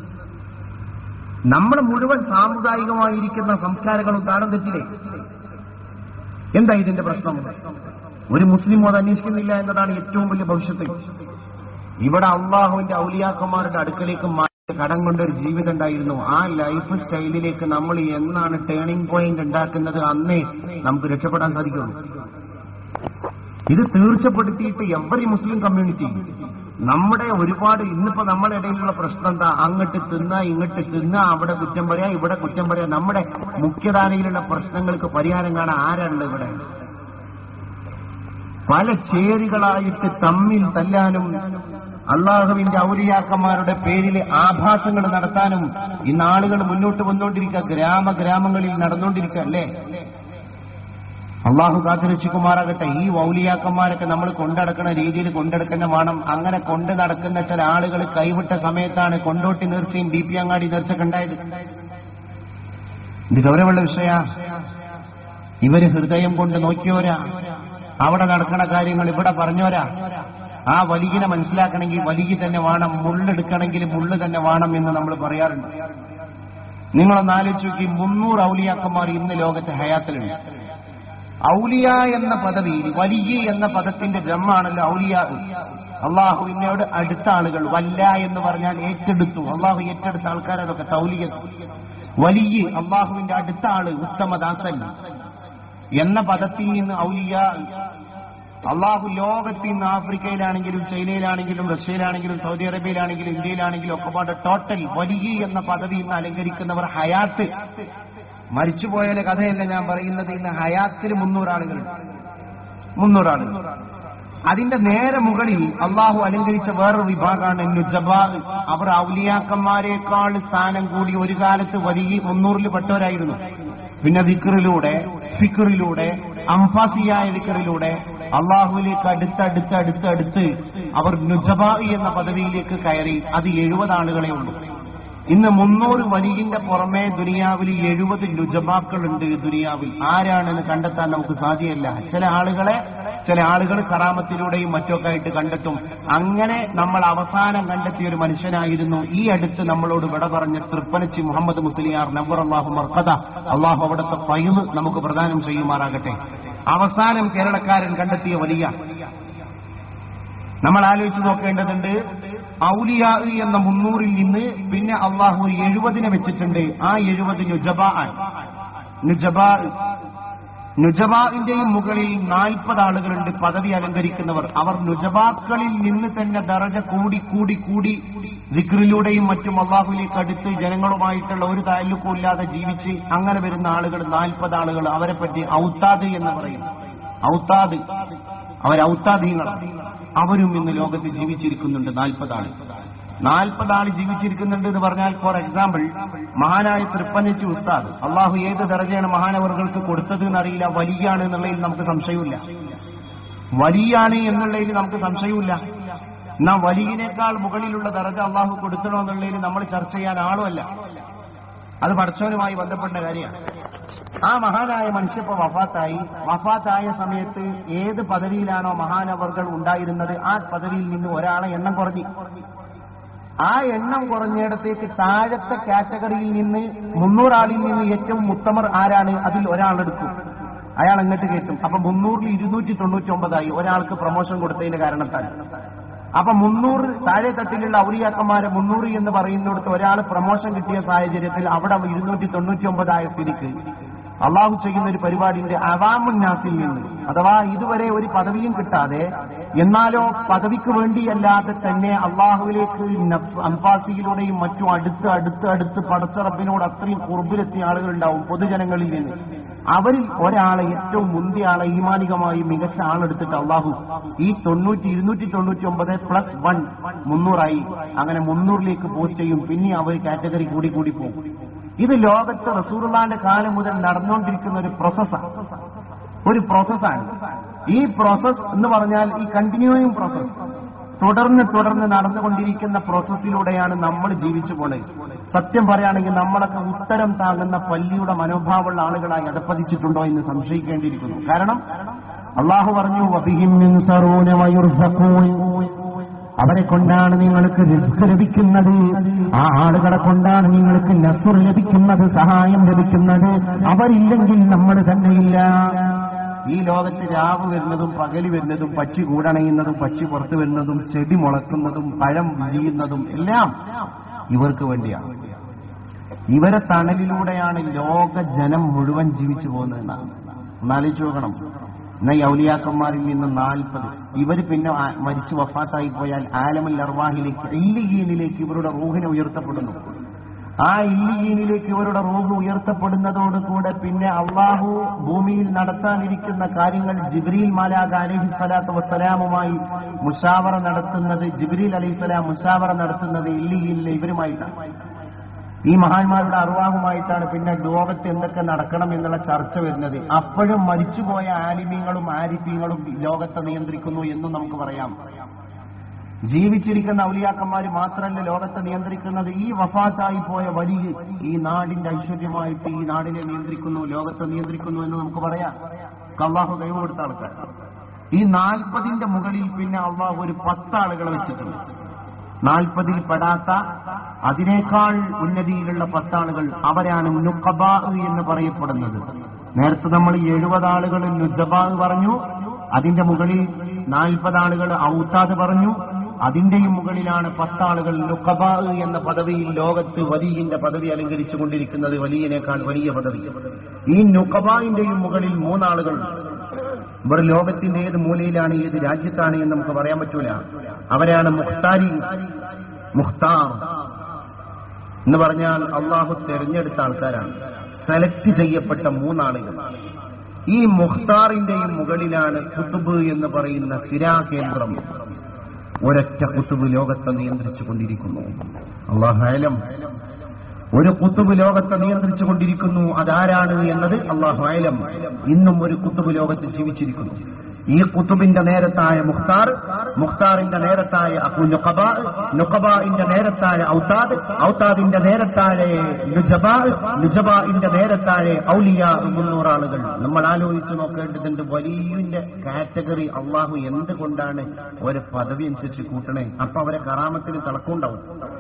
നമ്മുടെ മുഴുവൻ സാമുദായികമായിരിക്കുന്ന സംസ്കാരങ്ങളും താളം തെറ്റില്ലേ എന്താ ഇതിന്റെ പ്രശ്നം ഒരു മുസ്ലിം അത് അന്വേഷിക്കുന്നില്ല എന്നതാണ് ഏറ്റവും വലിയ ഭവിഷ്യത്ത് ഇവിടെ അള്ളാഹുവിന്റെ ഔലിയാക്കന്മാരുടെ അടുക്കലേക്ക് മാറ്റി കടം കൊണ്ടൊരു ജീവിതം ഉണ്ടായിരുന്നു ആ ലൈഫ് സ്റ്റൈലിലേക്ക് നമ്മൾ എന്നാണ് ടേണിംഗ് പോയിന്റ് ഉണ്ടാക്കുന്നത് അന്നേ നമുക്ക് രക്ഷപ്പെടാൻ സാധിക്കുള്ളൂ ഇത് തീർച്ചപ്പെടുത്തിയിട്ട് എവറി മുസ്ലിം കമ്മ്യൂണിറ്റി നമ്മുടെ ഒരുപാട് ഇന്നിപ്പോ നമ്മുടെ ഇടയിലുള്ള പ്രശ്നം എന്താ അങ്ങോട്ട് തിന്ന ഇങ്ങോട്ട് തിന്ന അവിടെ കുറ്റം പറയാ ഇവിടെ കുറ്റം പറയാ നമ്മുടെ മുഖ്യധാരയിലുള്ള പ്രശ്നങ്ങൾക്ക് പരിഹാരം കാണാൻ ആരാണുള്ളത് ഇവിടെ പല ചേരികളായിട്ട് തമ്മിൽ തല്ലാനും അള്ളാഹുവിന്റെ ഔലിയാക്കന്മാരുടെ പേരിൽ ആഭാസങ്ങൾ നടത്താനും ഇന്ന് ആളുകൾ മുന്നോട്ട് വന്നുകൊണ്ടിരിക്കുക ഗ്രാമ ഗ്രാമങ്ങളിൽ നടന്നുകൊണ്ടിരിക്കുക അല്ലേ അള്ളാഹു കാത്തുരക്ഷിക്കുമാറാകട്ടെ ഈ ഔലിയാക്കന്മാരൊക്കെ നമ്മൾ കൊണ്ടടക്കുന്ന രീതിയിൽ കൊണ്ടെടുക്കുന്ന വേണം അങ്ങനെ കൊണ്ട് നടക്കുന്ന ചില ആളുകൾ കൈവിട്ട സമയത്താണ് കൊണ്ടോട്ടി നേർച്ചയും ബി പി അങ്ങാടി നേർച്ചയൊക്കെ ഉണ്ടായത് ഇത് ഗൗരവമുള്ള വിഷയ ഇവര് ഹൃദയം കൊണ്ട് നോക്കിയോരാ അവിടെ നടക്കുന്ന കാര്യങ്ങൾ ഇവിടെ പറഞ്ഞോരാ ആ വലിയനെ മനസ്സിലാക്കണമെങ്കിൽ വലിയ തന്നെ വേണം മുള്ളെടുക്കണമെങ്കിൽ മുള്ള് തന്നെ വേണം എന്ന് നമ്മൾ പറയാറുണ്ട് നിങ്ങളൊന്ന് ആലോചിച്ച് നോക്കി മുന്നൂറ് ഔലിയാക്കന്മാർ ഇന്ന് ലോകത്തെ ഹയാത്തിലുണ്ട് ഔലിയ എന്ന പദവി വലിയ എന്ന പദത്തിന്റെ ബ്രഹ്മാണല്ലോ ഔലിയ അള്ളാഹുവിനോട് അടുത്ത ആളുകൾ വല്ല എന്ന് പറഞ്ഞാൽ ഏറ്റെടുത്തു അള്ളാഹു ഏറ്റെടുത്ത ആൾക്കാരതൊക്കെ തൗലിയ വലിയ അള്ളാഹുവിന്റെ അടുത്ത ആള് ഉത്തമദാസൻ എന്ന പദത്തിൽ നിന്ന് ഔലിയ അള്ളാഹു ലോകത്തിൽ നിന്ന് ആഫ്രിക്കയിലാണെങ്കിലും ചൈനയിലാണെങ്കിലും റഷ്യയിലാണെങ്കിലും സൗദി അറേബ്യയിലാണെങ്കിലും ഇന്ത്യയിലാണെങ്കിലും ഒക്കെ പാടെ ടോട്ടൽ വലിയ എന്ന പദവി ഇന്ന് അലങ്കരിക്കുന്നവർ ഹയാത്ത് മരിച്ചുപോയാലെ കഥയല്ല ഞാൻ പറയുന്നത് ഇന്ന് ഹയാത്തിൽ മുന്നൂറാളുകളുണ്ട് മുന്നൂറാളുകൾ അതിന്റെ നേരെ മുകളിൽ അള്ളാഹു അലങ്കരിച്ച വേറൊരു വിഭാഗമാണ് നുജബാ അവർ ഔലിയാക്കന്മാരെക്കാൾ സ്ഥാനം കൂടി ഒരു കാലത്ത് വലിയ മുന്നൂറിൽ പെട്ടവരായിരുന്നു പിന്നെ വിക്റിലൂടെ ഫിക്റിലൂടെ അംഫാസിയായ വിക്റിലൂടെ അള്ളാഹുവിലേക്ക് അടുത്തടുത്ത് അടുത്തടുത്ത് അവർ നുജബായി എന്ന പദവിയിലേക്ക് കയറി അത് എഴുപത് ആളുകളെ ഉള്ളൂ ഇന്ന് മുന്നൂറ് വലിയിന്റെ പുറമെ ദുനിയാവിൽ എഴുപത് ലുജബാക്കളുണ്ട് ദുനിയാവിൽ ആരാണെന്ന് കണ്ടെത്താൻ നമുക്ക് സാധ്യമല്ല ചില ആളുകളെ ചില ആളുകൾ കറാമത്തിലൂടെയും മറ്റൊക്കെ ആയിട്ട് കണ്ടെത്തും അങ്ങനെ നമ്മൾ അവസാനം കണ്ടെത്തിയ ഒരു മനുഷ്യനായിരുന്നു ഈ അടുത്ത് നമ്മളോട് വിട പറഞ്ഞ തൃപ്പനച്ചി മുഹമ്മദ് മുസ്ലിയാർ നമ്പർ അള്ളാഹു മർക്കത അള്ളാഹു അവിടുത്തെ ഫൈവ് നമുക്ക് പ്രദാനം ചെയ്യുമാറാകട്ടെ അവസാനം കേരളക്കാരൻ കണ്ടെത്തിയ വലിയ നമ്മൾ ആലോചിച്ച് നോക്കേണ്ടതുണ്ട് ഔലിയ എന്ന മുന്നൂറിൽ നിന്ന് പിന്നെ അള്ളാഹു ഒരു എഴുപതിനെ വെച്ചിട്ടുണ്ട് ആ എഴുപത് നുജബാ നുജബാ നുജബാവിന്റെയും മുകളിൽ നാൽപ്പത് ആളുകളുണ്ട് പദവി അലങ്കരിക്കുന്നവർ അവർ നുജബാക്കളിൽ നിന്ന് തന്നെ ദറജ കൂടി കൂടി കൂടി ദിക്റിലൂടെയും മറ്റും അള്ളാഹുലേക്ക് അടുത്ത് ജനങ്ങളുമായിട്ടുള്ള ഒരു താലൂക്കും ഇല്ലാതെ ജീവിച്ച് അങ്ങനെ വരുന്ന ആളുകൾ നാൽപ്പത് ആളുകൾ അവരെ പറ്റി ഔത്താദ് എന്ന് പറയും ഔത്താദ് അവർ ഔത്താദീങ്ങളാണ് അവരും ഇന്ന് ലോകത്ത് ജീവിച്ചിരിക്കുന്നുണ്ട് നാൽപ്പത് ആളുകൾ നാൽപ്പത് ആൾ ജീവിച്ചിരിക്കുന്നുണ്ട് എന്ന് പറഞ്ഞാൽ ഫോർ എക്സാമ്പിൾ മഹാനായ തൃപ്പനച്ചി ഉസ്താദ് അള്ളാഹു ഏത് ദർജയാണ് മഹാനവറുകൾക്ക് കൊടുത്തത് എന്നറിയില്ല വലിയാണ് എന്നുള്ളതിൽ നമുക്ക് സംശയമില്ല വലിയാണ് എന്നുള്ളതിൽ നമുക്ക് സംശയമില്ല എന്നാ വലിയനേക്കാൾ മുകളിലുള്ള ദർജ അള്ളാഹു കൊടുക്കണോ എന്നുള്ളതിൽ നമ്മൾ ചർച്ച ചെയ്യാൻ ആളുമല്ല അത് പഠിച്ചവനുമായി ബന്ധപ്പെട്ട കാര്യമാണ് ആ മഹാനായ മനുഷ്യപ്പ വഫാത്തായി വഫാത്തായ സമയത്ത് ഏത് പദവിയിലാണോ മഹാനവർകൾ ഉണ്ടായിരുന്നത് ആ പദവിയിൽ നിന്ന് ഒരാളെ എണ്ണം കുറഞ്ഞു ആ എണ്ണം കുറഞ്ഞിടത്തേക്ക് താഴത്തെ കാറ്റഗറിയിൽ നിന്ന് മുന്നൂറാളിൽ നിന്ന് ഏറ്റവും ഉത്തമർ ആരാണ് അതിൽ ഒരാളെടുക്കും അയാൾ എന്നിട്ട് കേട്ടും അപ്പൊ മുന്നൂറിൽ ഇരുന്നൂറ്റി തൊണ്ണൂറ്റി ഒമ്പതായി ഒരാൾക്ക് പ്രൊമോഷൻ കൊടുത്തതിന്റെ കാരണത്താൽ അപ്പൊ മുന്നൂറ് താഴെ തട്ടിലുള്ള ഔലിയാക്കന്മാരെ മുന്നൂറ് എന്ന് പറയുന്നിടത്ത് ഒരാൾ പ്രൊമോഷൻ കിട്ടിയ സാഹചര്യത്തിൽ അവിടെ ഇരുന്നൂറ്റി തൊണ്ണൂറ്റി ഒമ്പതായ സ്ഥിതിക്ക് അള്ളാഹു ചെയ്യുന്ന ഒരു പരിപാടിന്റെ അവാമുന്നാസിൽ നിന്ന് അഥവാ ഇതുവരെ ഒരു പദവിയും കിട്ടാതെ എന്നാലോ പദവിക്ക് വേണ്ടിയല്ലാതെ തന്നെ അള്ളാഹുവിലേക്ക് നഫ്- അൻഫാസിയിലൂടെയും മറ്റും അടുത്ത് അടുത്ത് അടുത്ത് പടച്ചറബിനോട് അത്രയും കുറുമ്പിലെത്തിയ ആളുകളുണ്ടാവും പൊതുജനങ്ങളിൽ നിന്ന് അവരിൽ ഒരാളെ ഏറ്റവും മുന്തിയ ആളെ ഈമാനികമായി മികച്ച ആളെടുത്തിട്ട് അള്ളാഹു ഈ തൊണ്ണൂറ്റി ഇരുന്നൂറ്റി തൊണ്ണൂറ്റി ഒമ്പത് പ്ലസ് വൺ മുന്നൂറായി അങ്ങനെ മുന്നൂറിലേക്ക് പോസ്റ്റ് ചെയ്യും പിന്നെ അവർ കാറ്റഗറി കൂടി കൂടി പോകും ഇത് ലോകത്ത് റസൂറുള്ളാന്റെ കാലം മുതൽ നടന്നുകൊണ്ടിരിക്കുന്ന ഒരു പ്രോസസ്സാണ് ഒരു പ്രോസസ്സാണ് ഈ പ്രോസസ് എന്ന് പറഞ്ഞാൽ ഈ കണ്ടിന്യൂയിങ് പ്രോസസ് തുടർന്ന് തുടർന്ന് നടന്നുകൊണ്ടിരിക്കുന്ന പ്രോസസ്സിലൂടെയാണ് നമ്മൾ ജീവിച്ചു പോണത് സത്യം പറയുകയാണെങ്കിൽ നമ്മളൊക്കെ ഉത്തരം താങ്ങുന്ന പല്ലിയുടെ മനോഭാവമുള്ള ആളുകളായി അടപ്പതിച്ചിട്ടുണ്ടോ എന്ന് സംശയിക്കേണ്ടിയിരിക്കുന്നു കാരണം അള്ളാഹു പറഞ്ഞു "വബിഹിം യുൻസറൂന വയുർസഖൂൻ." അവരെ കൊണ്ടാണ് നിങ്ങൾക്ക് റിസ്ക് ലഭിക്കുന്നത് ആ ആളുകളെ കൊണ്ടാണ് നിങ്ങൾക്ക് നസുർ ലഭിക്കുന്നത് സഹായം ലഭിക്കുന്നത് അവരില്ലെങ്കിൽ നമ്മൾ തന്നെയില്ല ഈ ലോകത്ത് രാവ് വരുന്നതും പകല് വരുന്നതും പക്ഷി കൂടണയുന്നതും പക്ഷി പുറത്തു വരുന്നതും ചെടി മുളക്കുന്നതും പഴം വിരിയുന്നതും എല്ലാം ഇവർക്ക് വേണ്ടിയാണ് ഇവരെ തണലിലൂടെയാണ് ലോക ജനം മുഴുവൻ ജീവിച്ചു പോകുന്നതെന്നാണ് ഒന്നാലോചിച്ച് നോക്കണം എന്നാ ഈ ഔലിയാക്കന്മാരിൽ നിന്ന് നാൽപ്പത് ഇവർ പിന്നെ ആ- മരിച്ചു വഫാത്തായി പോയാൽ ആലമുൽ അർവാഹിലേക്ക് ഇല്ലിയീനിലേക്ക് ഇവരുടെ റൂഹിനെ ഉയർത്തപ്പെടുന്നു ആ ഇല്ലിയീനിലേക്ക് ഇവരുടെ റൂഹ് ഉയർത്തപ്പെടുന്നതോടുകൂടെ പിന്നെ അള്ളാഹു ഭൂമിയിൽ നടത്താനിരിക്കുന്ന കാര്യങ്ങൾ ജിബ്രീൽ മാലാഖ അലഹി സ്വലാത്തു വസ്സലാമുമായി മുഷാവറ നടത്തുന്നത് ജിബ്രീൽ അലൈഹി സ്വലാം മുഷാവറ നടത്തുന്നത് ഇല്ലിയീനിലെ ഇവരുമായിട്ടാണ് ഈ മഹാന്മാരുടെ അറിവാഹുമായിട്ടാണ് പിന്നെ ലോകത്ത് എന്തൊക്കെ നടക്കണം എന്നുള്ള ചർച്ച വരുന്നത് അപ്പോഴും മരിച്ചുപോയ ആലിമീങ്ങളും ആരിഫീങ്ങളും ലോകത്തെ നിയന്ത്രിക്കുന്നു എന്നും നമുക്ക് പറയാം ജീവിച്ചിരിക്കുന്ന ഔലിയാക്കന്മാർ മാത്രമല്ല ലോകത്തെ നിയന്ത്രിക്കുന്നത് ഈ വഫാത്തായി പോയ വലിയ ഈ നാടിന്റെ ഐശ്വര്യമായിട്ട് ഈ നാടിനെ നിയന്ത്രിക്കുന്നു ലോകത്തെ നിയന്ത്രിക്കുന്നു എന്ന് നമുക്ക് പറയാം അള്ളാഹു കഴിവ് കൊടുത്ത ആൾക്കാർ ഈ നാൽപ്പതിന്റെ മുകളിൽ പിന്നെ അള്ളാഹു ഒരു പത്താളുകളെ വെച്ചിട്ടുണ്ട് നാൽപ്പതിൽ പെടാത്ത അതിനേക്കാൾ ഉന്നതിയിലുള്ള പത്താളുകൾ അവരാണ് നുക്കബാ എന്ന് പറയപ്പെടുന്നത് നേരത്തെ നമ്മൾ എഴുപത് ആളുകൾ നുജബാ പറഞ്ഞു അതിന്റെ മുകളിൽ നാൽപ്പത് ആളുകൾ ഔത്താദ് പറഞ്ഞു അതിന്റെയും മുകളിലാണ് പത്താളുകൾ നുക്കബാ എന്ന പദവിയിൽ ലോകത്ത് വലിയന്റെ പദവി അലങ്കരിച്ചു കൊണ്ടിരിക്കുന്നത് വലിയനേക്കാൾ വലിയ പദവി ഈ നുക്കബായിന്റെയും മുകളിൽ മൂന്നാളുകൾ ഇവർ ലോകത്തിന്റെ ഏത് മൂലയിലാണ് ഏത് രാജ്യത്താണ് എന്ന് നമുക്ക് പറയാൻ പറ്റൂല അവരാണ് മുഖ്താരി മുഖ്താർ എന്ന് പറഞ്ഞാൽ അള്ളാഹു തെരഞ്ഞെടുത്ത ആൾക്കാരാണ് സെലക്ട് ചെയ്യപ്പെട്ട മൂന്നാളുകൾ ഈ മുഖ്താറിന്റെയും മുകളിലാണ് കുത്തുബ് എന്ന് പറയുന്ന സ്ഥിരാകേന്ദ്രം ഒരൊറ്റ കുത്തുബ് ലോകത്തെ നിയന്ത്രിച്ചു കൊണ്ടിരിക്കുന്നു അള്ളാഹുലം ഒരു കുത്തുബ് ലോകത്തെ നിയന്ത്രിച്ചു കൊണ്ടിരിക്കുന്നു അതാരാണ് എന്നത് അള്ളാഹു ആലം ഇന്നും ഒരു കുത്തുബ് ലോകത്ത് ജീവിച്ചിരിക്കുന്നു ഈ കുത്തുബിന്റെ നേരത്തായ മുഖ്താർ മുഖ്താറിന്റെ നേരത്തായ അബു നുഖബ നുഖബാന്റെ നേരത്തായ ഔത്താദ് ഔത്താദിന്റെ നേരത്തായ നുജബ നുജബാന്റെ നേരത്തായ ഔലിയ മുന്നൂറാളുകൾ നമ്മൾ ആലോചിച്ച് നോക്കേണ്ടതുണ്ട് വലിയന്റെ കാറ്റഗറി അള്ളാഹു എന്തുകൊണ്ടാണ് ഒരു പദവി അനുസരിച്ച് കൂട്ടണേ അപ്പൊ അവരെ കറാമത്തിന് തിളക്കമുണ്ടാവും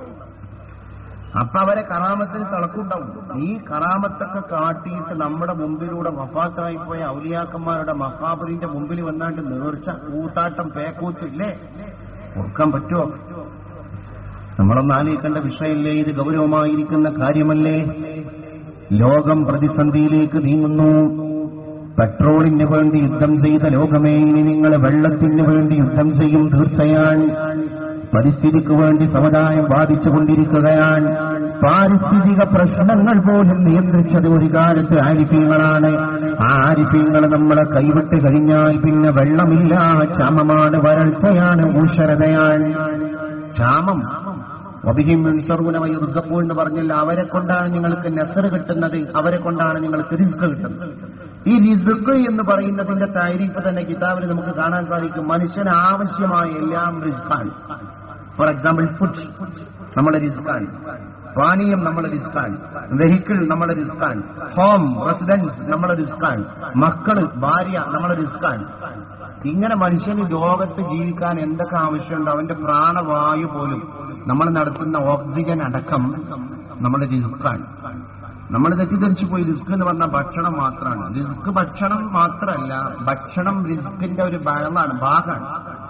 അപ്പൊ അവരെ കറാമത്തിന് തിളക്കുണ്ടാവും ഈ കറാമത്തൊക്കെ കാട്ടിയിട്ട് നമ്മുടെ മുമ്പിലൂടെ വഫാത്തായി പോയ ഔലിയാക്കന്മാരുടെ മഹാബലിന്റെ മുമ്പിൽ വന്നാണ്ട് നേർച്ച കൂത്താട്ടം പേക്കൂത്ത് ഇല്ലേ ഓർക്കാൻ പറ്റുമോ നമ്മളൊന്ന് ആലോചിക്കേണ്ട വിഷയമല്ലേ ഇത് ഗൗരവമായിരിക്കുന്ന കാര്യമല്ലേ ലോകം പ്രതിസന്ധിയിലേക്ക് നീങ്ങുന്നു പെട്രോളിന് വേണ്ടി യുദ്ധം ചെയ്ത ലോകമേ ഇനി നിങ്ങൾ വെള്ളത്തിന് വേണ്ടി യുദ്ധം ചെയ്യും തീർച്ചയാണ് പരിസ്ഥിതിക്ക് വേണ്ടി സമുദായം ബാധിച്ചുകൊണ്ടിരിക്കുകയാണ് പാരിസ്ഥിതിക പ്രശ്നങ്ങൾ പോലും നിയന്ത്രിച്ചത് ഒരു കാലത്ത് ആരിഫ്യങ്ങളാണ് ആ ആരിഫ്യങ്ങൾ നമ്മളെ കൈവിട്ട് കഴിഞ്ഞാൽ പിന്നെ വെള്ളമില്ല ക്ഷാമമാണ് വരൾച്ചയാണ് ഊഷരതയാണ് ക്ഷാമം വബിഹിം യുൻസറൂന വയുർസഖൂൻ എന്ന് പറഞ്ഞില്ല അവരെ കൊണ്ടാണ് നിങ്ങൾക്ക് നെസർ കിട്ടുന്നത് അവരെ കൊണ്ടാണ് നിങ്ങൾക്ക് റിസ്ക് കിട്ടുന്നത് ഈ റിസ്ക് എന്ന് പറയുന്നതിന്റെ താരീഫ് തന്നെ കിതാബിൽ നമുക്ക് കാണാൻ സാധിക്കും മനുഷ്യന് ആവശ്യമായ എല്ലാം റിസ്ക്കാണ് ഫോർ എക്സാമ്പിൾ ഫുഡ് നമ്മുടെ റിസ്ക്കാണ് പാനീയം നമ്മുടെ റിസ്ക്കാണ് വെഹിക്കിൾ നമ്മുടെ റിസ്ക്കാണ് ഹോം റെസിഡൻസ് നമ്മുടെ റിസ്ക്കാണ് മക്കള് ഭാര്യ നമ്മുടെ റിസ്ക്കാണ് ഇങ്ങനെ മനുഷ്യന് ലോകത്ത് ജീവിക്കാൻ എന്തൊക്കെ ആവശ്യമുണ്ട് അവന്റെ പ്രാണവായു പോലും നമ്മൾ നടത്തുന്ന ഓക്സിജൻ അടക്കം നമ്മുടെ റിസ്ക്കാണ് നമ്മൾ തെറ്റിദ്ധരിച്ചു പോയി റിസ്ക് എന്ന് പറഞ്ഞാൽ ഭക്ഷണം മാത്രമാണ് റിസ്ക് ഭക്ഷണം മാത്രമല്ല ഭക്ഷണം റിസ്കിന്റെ ഒരു ഭാഗമാണ് ഭാഗമാണ്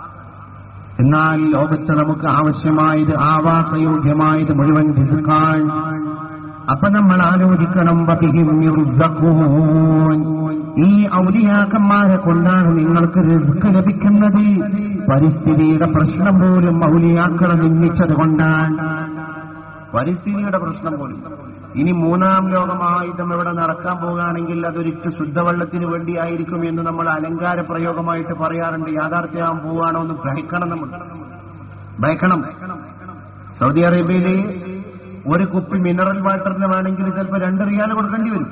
എന്നാൽ ലോകത്ത് നമുക്ക് ആവശ്യമായത് ആവാസയോഗ്യമായത് മുഴുവൻ റിസ്ക്കാണ് അപ്പൊ നമ്മൾ ആലോചിക്കണം വഹിഹിം യുർസഖൂൻ. ഈ ഔലിയാക്കന്മാരെ കൊണ്ടാണ് നിങ്ങൾക്ക് റിസ്ക് ലഭിക്കുന്നത് പരിസ്ഥിതിയുടെ പ്രശ്നം പോലും ഔലിയാക്കളെ നിന്ദിച്ചത് കൊണ്ടാണ് പരിസ്ഥിതിയുടെ പ്രശ്നം പോലും ഇനി മൂന്നാം ലോകമായുധം ഇവിടെ നടക്കാൻ പോകുകയാണെങ്കിൽ അതൊരിക്കൽ ശുദ്ധവെള്ളത്തിന് വേണ്ടിയായിരിക്കും എന്ന് നമ്മൾ അലങ്കാര പ്രയോഗമായിട്ട് പറയാറുണ്ട് യാഥാർത്ഥ്യമാകാൻ പോവുകയാണോ എന്ന് ഭയക്കണം നമ്മൾ ഭയക്കണം സൗദി അറേബ്യയില് ഒരു കുപ്പി മിനറൽ വാട്ടറിന് വേണമെങ്കിൽ ചിലപ്പോൾ രണ്ട് റിയാൽ കൊടുക്കേണ്ടി വരും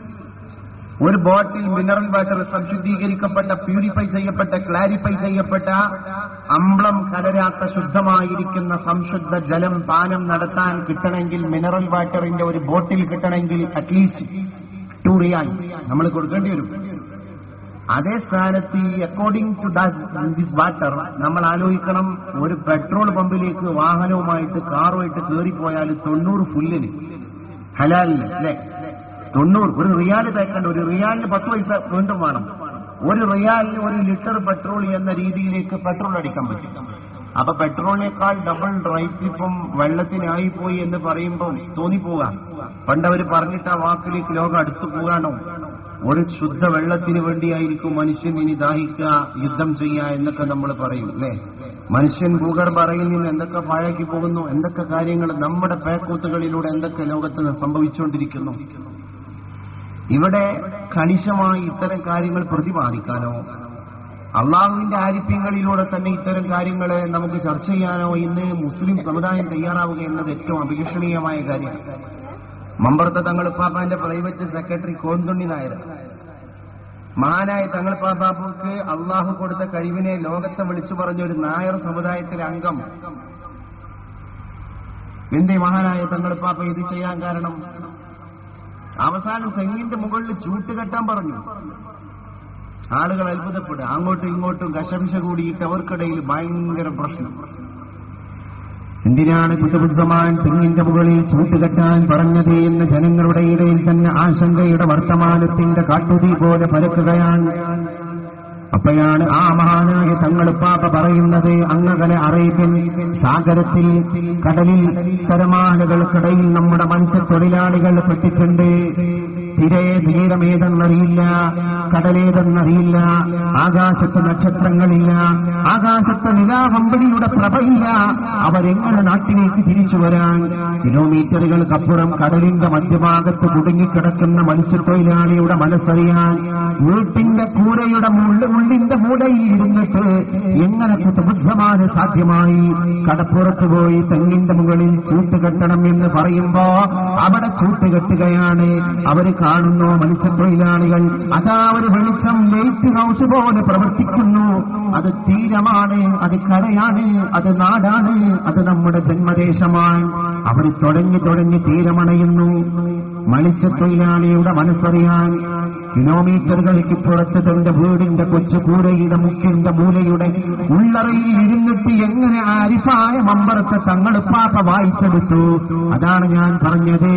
ഒരു ബോട്ടിൽ മിനറൽ വാട്ടർ സംശുദ്ധീകരിക്കപ്പെട്ട പ്യൂരിഫൈ ചെയ്യപ്പെട്ട ക്ലാരിഫൈ ചെയ്യപ്പെട്ട അമ്ളം കലരാത്ത ശുദ്ധമായിരിക്കുന്ന സംശുദ്ധ ജലം പാനം നടത്താൻ കിട്ടണമെങ്കിൽ മിനറൽ വാട്ടറിന്റെ ഒരു ബോട്ടിൽ കിട്ടണമെങ്കിൽ അറ്റ്ലീസ്റ്റ് ടു റിയാൽ നമ്മൾ കൊടുക്കേണ്ടി വരും അതേ സ്ഥാനത്ത് ഈ അക്കോർഡിംഗ് ടു ദിസ് വാട്ടർ നമ്മൾ ആലോചിക്കണം ഒരു പെട്രോൾ പമ്പിലേക്ക് വാഹനവുമായിട്ട് കാറുമായിട്ട് കയറിപ്പോയാൽ തൊണ്ണൂറ് ഫുല്ലിന് ഹലാലിന് അല്ലെ തൊണ്ണൂറ് ഒരു റിയാല് തേക്കേണ്ട ഒരു റിയാലിന് പത്ത് പൈസ വീണ്ടും വേണം ഒരു റിയാലിന് ഒരു ലിറ്റർ പെട്രോൾ എന്ന രീതിയിലേക്ക് പെട്രോൾ അടിക്കാൻ പറ്റും അപ്പൊ പെട്രോളിനേക്കാൾ ഡബിൾ റൈറ്റ് ഇപ്പം വെള്ളത്തിനായി പോയി എന്ന് പറയുമ്പോൾ തോന്നിപ്പോകാം പണ്ട് അവർ പറഞ്ഞിട്ട് ആ വാക്കിലേക്ക് ലോകം അടുത്തു പോകാണോ ഒരു ശുദ്ധ വെള്ളത്തിന് വേണ്ടിയായിരിക്കും മനുഷ്യൻ ഇനി ദാഹിക്കുക യുദ്ധം ചെയ്യുക എന്നൊക്കെ നമ്മൾ പറയും അല്ലേ മനുഷ്യൻ ഭൂഗർഭ അറയിൽ നിന്ന് എന്തൊക്കെ പാഴാക്കി പോകുന്നു എന്തൊക്കെ കാര്യങ്ങൾ നമ്മുടെ പേക്കൂത്തുകളിലൂടെ എന്തൊക്കെ ലോകത്ത് സംഭവിച്ചുകൊണ്ടിരിക്കുന്നു ഇവിടെ കണിശമായി ഇത്തരം കാര്യങ്ങൾ പ്രതിപാദിക്കാനോ അള്ളാഹുവിന്റെ ആരിപ്യങ്ങളിലൂടെ തന്നെ ഇത്തരം കാര്യങ്ങളെ നമുക്ക് ചർച്ച ചെയ്യാനോ ഇന്ന് മുസ്ലിം സമുദായം തയ്യാറാവുക എന്നത് ഏറ്റവും അഭിലഷണീയമായ കാര്യമാണ് മമ്പറത്തെ തങ്ങളിപ്പാപ്പാന്റെ പ്രൈവറ്റ് സെക്രട്ടറി കോന്തുണ്ണി നായർ മഹാനായ തങ്ങളിപ്പാപ്പാപ്പുക്ക് അള്ളാഹു കൊടുത്ത കഴിവിനെ ലോകത്തെ വിളിച്ചു പറഞ്ഞ ഒരു നായർ സമുദായത്തിലെ അംഗം എന്തേ മഹാനായ തങ്ങളിപ്പാപ്പ ഇത് ചെയ്യാൻ കാരണം അവസാനം തെങ്ങിന്റെ മുകളിൽ ചൂട്ടുകെട്ടാൻ പറഞ്ഞു ആളുകൾ അത്ഭുതപ്പെടുക അങ്ങോട്ടും ഇങ്ങോട്ടും കശംശ കൂടിയിട്ട് അവർക്കിടയിൽ ഭയങ്കര പ്രശ്നം എന്തിനാണ് കുറ്റബുദ്ധമാൻ തെങ്ങിന്റെ മുകളിൽ ചൂട്ടുകെട്ടാൻ പറഞ്ഞത് എന്ന് ജനങ്ങളുടെ ഇടയിൽ തന്നെ ആശങ്കയുടെ വർത്തമാനത്തിന്റെ കാട്ടുതീ പോലെ പരക്കുകയാണ് അപ്പോഴാണ് ആ മഹാനായ തങ്ങളുപ്പാപ്പ പറയുന്നത് അങ്ങകലെ അറേബ്യൻ സാഗരത്തിൽ കടലിൽ തരമാലകൾക്കിടയിൽ നമ്മുടെ മത്സ്യത്തൊഴിലാളികൾ പെട്ടിട്ടുണ്ട് തിരേ തീരമേതെന്നറിയില്ല കടലേതെന്നറിയില്ല ആകാശത്ത് നക്ഷത്രങ്ങളില്ല ആകാശത്ത് നിലാവമ്പടിയുടെ പ്രഭയില്ല അവരെങ്ങനെ നാട്ടിലേക്ക് തിരിച്ചു വരാൻ കിലോമീറ്ററുകൾക്കപ്പുറം കടലിന്റെ മധ്യഭാഗത്ത് കുടുങ്ങിക്കിടക്കുന്ന മത്സ്യത്തൊഴിലാളിയുടെ മനസ്സറിയാൻ വീട്ടിന്റെ കൂരയുടെ മുള്ള ഉള്ളിന്റെ മൂലയിൽ ഇരുന്നിട്ട് എങ്ങനെ കുറ്റബുദ്ധമാണ് സാധ്യമായി കടപ്പുറത്ത് പോയി തെങ്ങിന്റെ മുകളിൽ ചൂട്ടുകെട്ടണം എന്ന് പറയുമ്പോ അവിടെ ചൂട്ടുകെട്ടുകയാണ് അവര് കാണുന്നു മത്സ്യത്തൊഴിലാളികൾ അതാ ഒരു വെളിച്ചം ലൈറ്റ് ഹൗസ് പോലെ പ്രവർത്തിക്കുന്നു അത് തീരമാണ് അത് കരയാണ് അത് നാടാണ് അത് നമ്മുടെ ജന്മദേശമാണ് അവർ തുടങ്ങി തുടങ്ങി തീരമണയുന്നു മത്സ്യത്തൊഴിലാളിയുടെ മനസ്സറിയാൻ കിലോമീറ്ററുകൾക്ക് പുറത്ത് തന്റെ വീടിന്റെ കൊച്ചു കൂരയുടെ മുക്കിന്റെ മൂലയുടെ ഉള്ളറയിൽ ഇരുന്നിട്ട് എങ്ങനെ ആരിഫായ മമ്പറത്തെ തങ്ങളുപ്പാപ്പ വായിച്ചെടുത്തു അതാണ് ഞാൻ പറഞ്ഞത്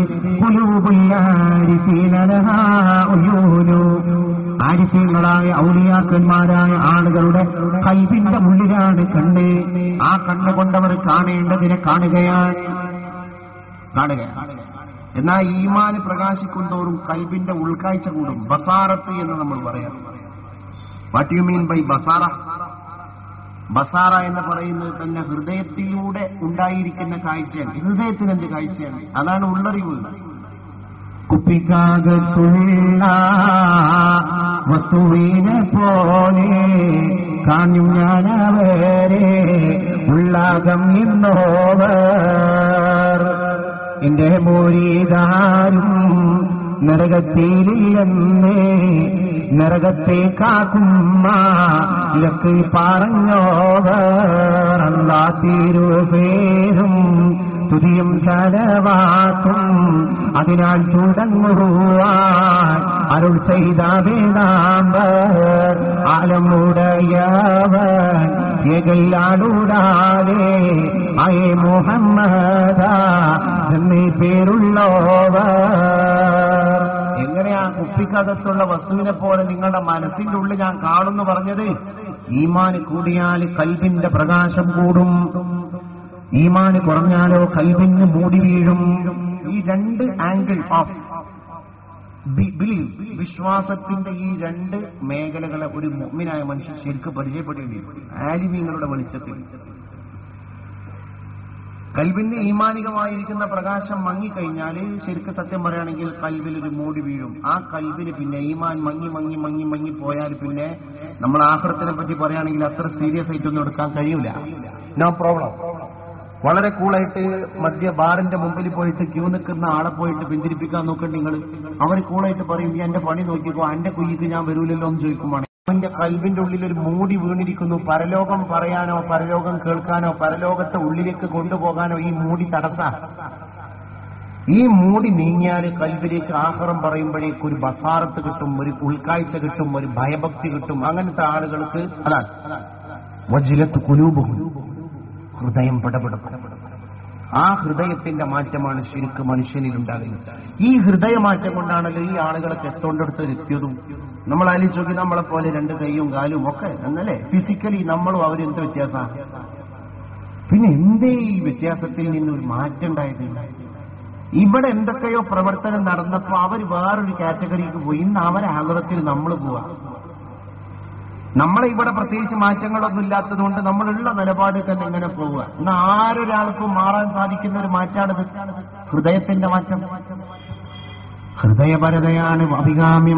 ആരിഫീങ്ങളായ ഔലിയാക്കന്മാരായ ആളുകളുടെ കൈവിന്റെ ഉള്ളിലാണ് കണ്ണ് ആ കണ്ണുകൊണ്ടവർ കാണേണ്ടതിനെ കാണുകയാണ് കാണുകയാണ് എന്നാൽ ഈമാന് പ്രകാശിക്കുന്തോറും കൽബിന്റെ ഉൾക്കാഴ്ച കൂടും ബസാറത്ത് എന്ന് നമ്മൾ പറയാം വാട്ട് യു മീൻ ബൈ ബസാറ ബസാറ എന്ന് പറയുന്നത് തന്നെ ഹൃദയത്തിലൂടെ ഉണ്ടായിരിക്കുന്ന കാഴ്ചയാണ് ഹൃദയത്തിന് എന്ത് കാഴ്ചയാണ് അതാണ് ഉള്ളറിവ് കുപ്പിക്കാകത്തുള്ള വസ്തുവിനെ പോലെ കാണും ഞാനവരെ ഉള്ളാകം നിന്നോവർ എന്റെ മൂരീതാരും നരകത്തിയില്ലെന്ന് നരകത്തെ കാക്കുന്ന ഇലക്ക് പറഞ്ഞോവർ അല്ലാ തിരുപേരും തുതിയും ചലവാക്കും അതിനാൽ തുടങ്ങുവാൻ അരുൾ ചെയ്ത വേദാമ്പർ ആലമുടയവൻ എകല്ലാടൂടാലേ അയേ മുഹമ്മദ എന്നീ പേരുള്ളവർ എങ്ങനെയാ കുപ്പിക്കകത്തുള്ള വസ്തുവിനെ പോലെ നിങ്ങളുടെ മനസ്സിന്റെ ഉള്ളിൽ ഞാൻ കാണുന്നു പറഞ്ഞത് ഈമാന് കൂടിയാൽ കൽബിന്റെ പ്രകാശം കൂടും ഈമാന് കുറഞ്ഞാലോ കൽബിന് മൂടി വീഴും ഈ രണ്ട് ആംഗിൾ ഓഫ് ബിലീവ് വിശ്വാസത്തിന്റെ ഈ രണ്ട് മേഖലകളെ ഒരു മുമ്മിനായ മനുഷ്യൻ ശരിക്കും പരിചയപ്പെടേണ്ടി ആലിമീങ്ങളുടെ വെളിച്ചത്തിൽ കൽവിന് ഈമാനികമായിരിക്കുന്ന പ്രകാശം മങ്ങിക്കഴിഞ്ഞാൽ ശരിക്കും സത്യം പറയുകയാണെങ്കിൽ കൽവിൽ ഒരു മൂടി വീഴും ആ കൽവിന് പിന്നെ ഈമാൻ മങ്ങി മങ്ങി മങ്ങി മങ്ങി പോയാൽ പിന്നെ നമ്മൾ ആഹ്റത്തിനെ പറ്റി പറയുകയാണെങ്കിൽ അത്ര സീരിയസ് ആയിട്ടൊന്നും എടുക്കാൻ കഴിയൂല നോ പ്രോബ്ലം വളരെ കൂളായിട്ട് മധ്യ ബാറിന്റെ മുമ്പിൽ പോയിട്ട് ക്യൂ നിൽക്കുന്ന ആളെ പോയിട്ട് പിന്തിരിപ്പിക്കാൻ നോക്കണ്ട നിങ്ങൾ അവർ കൂളായിട്ട് പറയും നീ എന്റെ പണി നോക്കിക്കോ എന്റെ കുയ്യിക്ക് ഞാൻ വരൂലല്ലോ എന്ന് ചോദിക്കുമ്പോൾ അവന്റെ കൽവിന്റെ ഉള്ളിൽ ഒരു മൂടി വീണിരിക്കുന്നു പരലോകം പറയാനോ പരലോകം കേൾക്കാനോ പരലോകത്തെ ഉള്ളിലേക്ക് കൊണ്ടുപോകാനോ ഈ മൂടി തടസ്സ ഈ മൂടി നീങ്ങിയാൽ കൽവിലേക്ക് ആഹാരം പറയുമ്പോഴേക്ക് ഒരു ബസാറത്ത് കിട്ടും ഒരു ഉൾക്കാഴ്ച കിട്ടും ഒരു ഭയഭക്തി കിട്ടും അങ്ങനത്തെ ആളുകൾക്ക് അതാണ് വജിലത്ത് കുലൂബും ഹൃദയം പടപെടും ആ ഹൃദയത്തിന്റെ മാറ്റമാണ് ശരിക്കും മനുഷ്യനിൽ ഉണ്ടാകുന്നത് ഈ ഹൃദയമാറ്റം കൊണ്ടാണല്ലോ ഈ ആളുകളൊക്കെ എത്തോണ്ടെടുത്ത് എത്തിയതും നമ്മൾ ആലോചിച്ച് നോക്കി നമ്മളെ പോലെ രണ്ട് കൈയും കാലും ഒക്കെ എന്നല്ലേ ഫിസിക്കലി നമ്മളും അവരും എന്ത് വ്യത്യാസമാണ് പിന്നെ എന്തേ ഈ വ്യത്യാസത്തിൽ നിന്നൊരു മാറ്റം ഉണ്ടായത് ഇവിടെ എന്തൊക്കെയോ പ്രവർത്തനം നടന്നപ്പോ അവർ വേറൊരു കാറ്റഗറിക്ക് പോയി ഇന്ന് അവരെ ആഗ്രഹത്തിൽ നമ്മൾ പോവാ നമ്മളെ ഇവിടെ പ്രത്യേകിച്ച് മാറ്റങ്ങളൊന്നും ഇല്ലാത്തതുകൊണ്ട് നമ്മളുള്ള നിലപാട് തന്നെ ഇങ്ങനെ പോവുക ഇന്ന് ആരൊരാൾക്കും മാറാൻ സാധിക്കുന്ന ഒരു മാറ്റാണിത് ഹൃദയത്തിന്റെ മാറ്റം ഹൃദയപരതയാണ് അഭികാമ്യം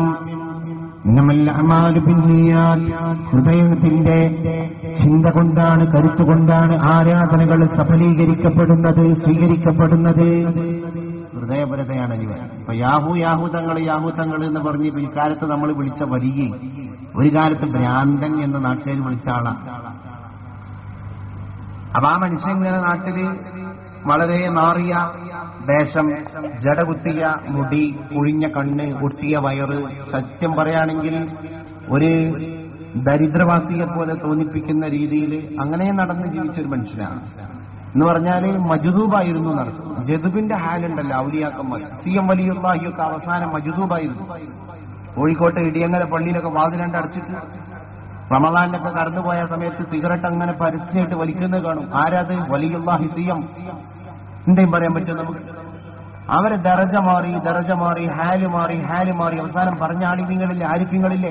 ഹൃദയത്തിന്റെ ചിന്ത കൊണ്ടാണ് കരുത്തുകൊണ്ടാണ് ആരാധനകൾ സഫലീകരിക്കപ്പെടുന്നത് സ്വീകരിക്കപ്പെടുന്നത് ഹൃദയപരതയാണ് ഇവ ഇപ്പൊ യാഹു യാഹു തങ്ങൾ യാഹു തങ്ങൾ എന്ന് പറഞ്ഞ് ഇപ്പൊ ഇക്കാലത്ത് നമ്മൾ വിളിച്ച വരികയും ഒരു കാലത്ത് ഭ്രാന്തൻ എന്ന് നാട്ടുകാർ വിളിച്ച ആളാണ് അപ്പൊ ആ മനുഷ്യൻ ഇങ്ങനെ നാട്ടില് വളരെ നാറിയ ദേശം ജടകുത്തിയ മുടി കുഴിഞ്ഞ കണ്ണ് ഒട്ടിയ വയറ് സത്യം പറയുകയാണെങ്കിൽ ഒരു ദരിദ്രവാസിയെ പോലെ തോന്നിപ്പിക്കുന്ന രീതിയിൽ അങ്ങനെ നടന്ന് ജീവിച്ച ഒരു മനുഷ്യനാണ് എന്ന് പറഞ്ഞാല് മജുദൂബായിരുന്നു നടക്കും ജദുബിന്റെ ഹാലുണ്ടല്ലോ ഔലിയാക്കന്മാർ സി എം വലിയുള്ളാഹിയൊക്കെ അവസാനം മജുദൂബായിരുന്നു കോഴിക്കോട്ടെ ഇടിയങ്ങര പള്ളിയിലൊക്കെ വാതിലണ്ട് അടച്ചിട്ട് റമദാനൊക്കെ കടന്നുപോയ സമയത്ത് സിഗരറ്റ് അങ്ങനെ പരസ്യമായിട്ട് വലിക്കുന്നത് കാണും ആരാത് വലിയുള്ളാഹി സി എം എന്തെയും പറയാൻ പറ്റും നമുക്ക് അവരെ ദറജ മാറി ദറജ മാറി ഹാല് മാറി ഹാല് മാറി അവസാനം പറഞ്ഞ ആളിഫ്യങ്ങളില്ലേ ആരിഫ്യങ്ങളില്ലേ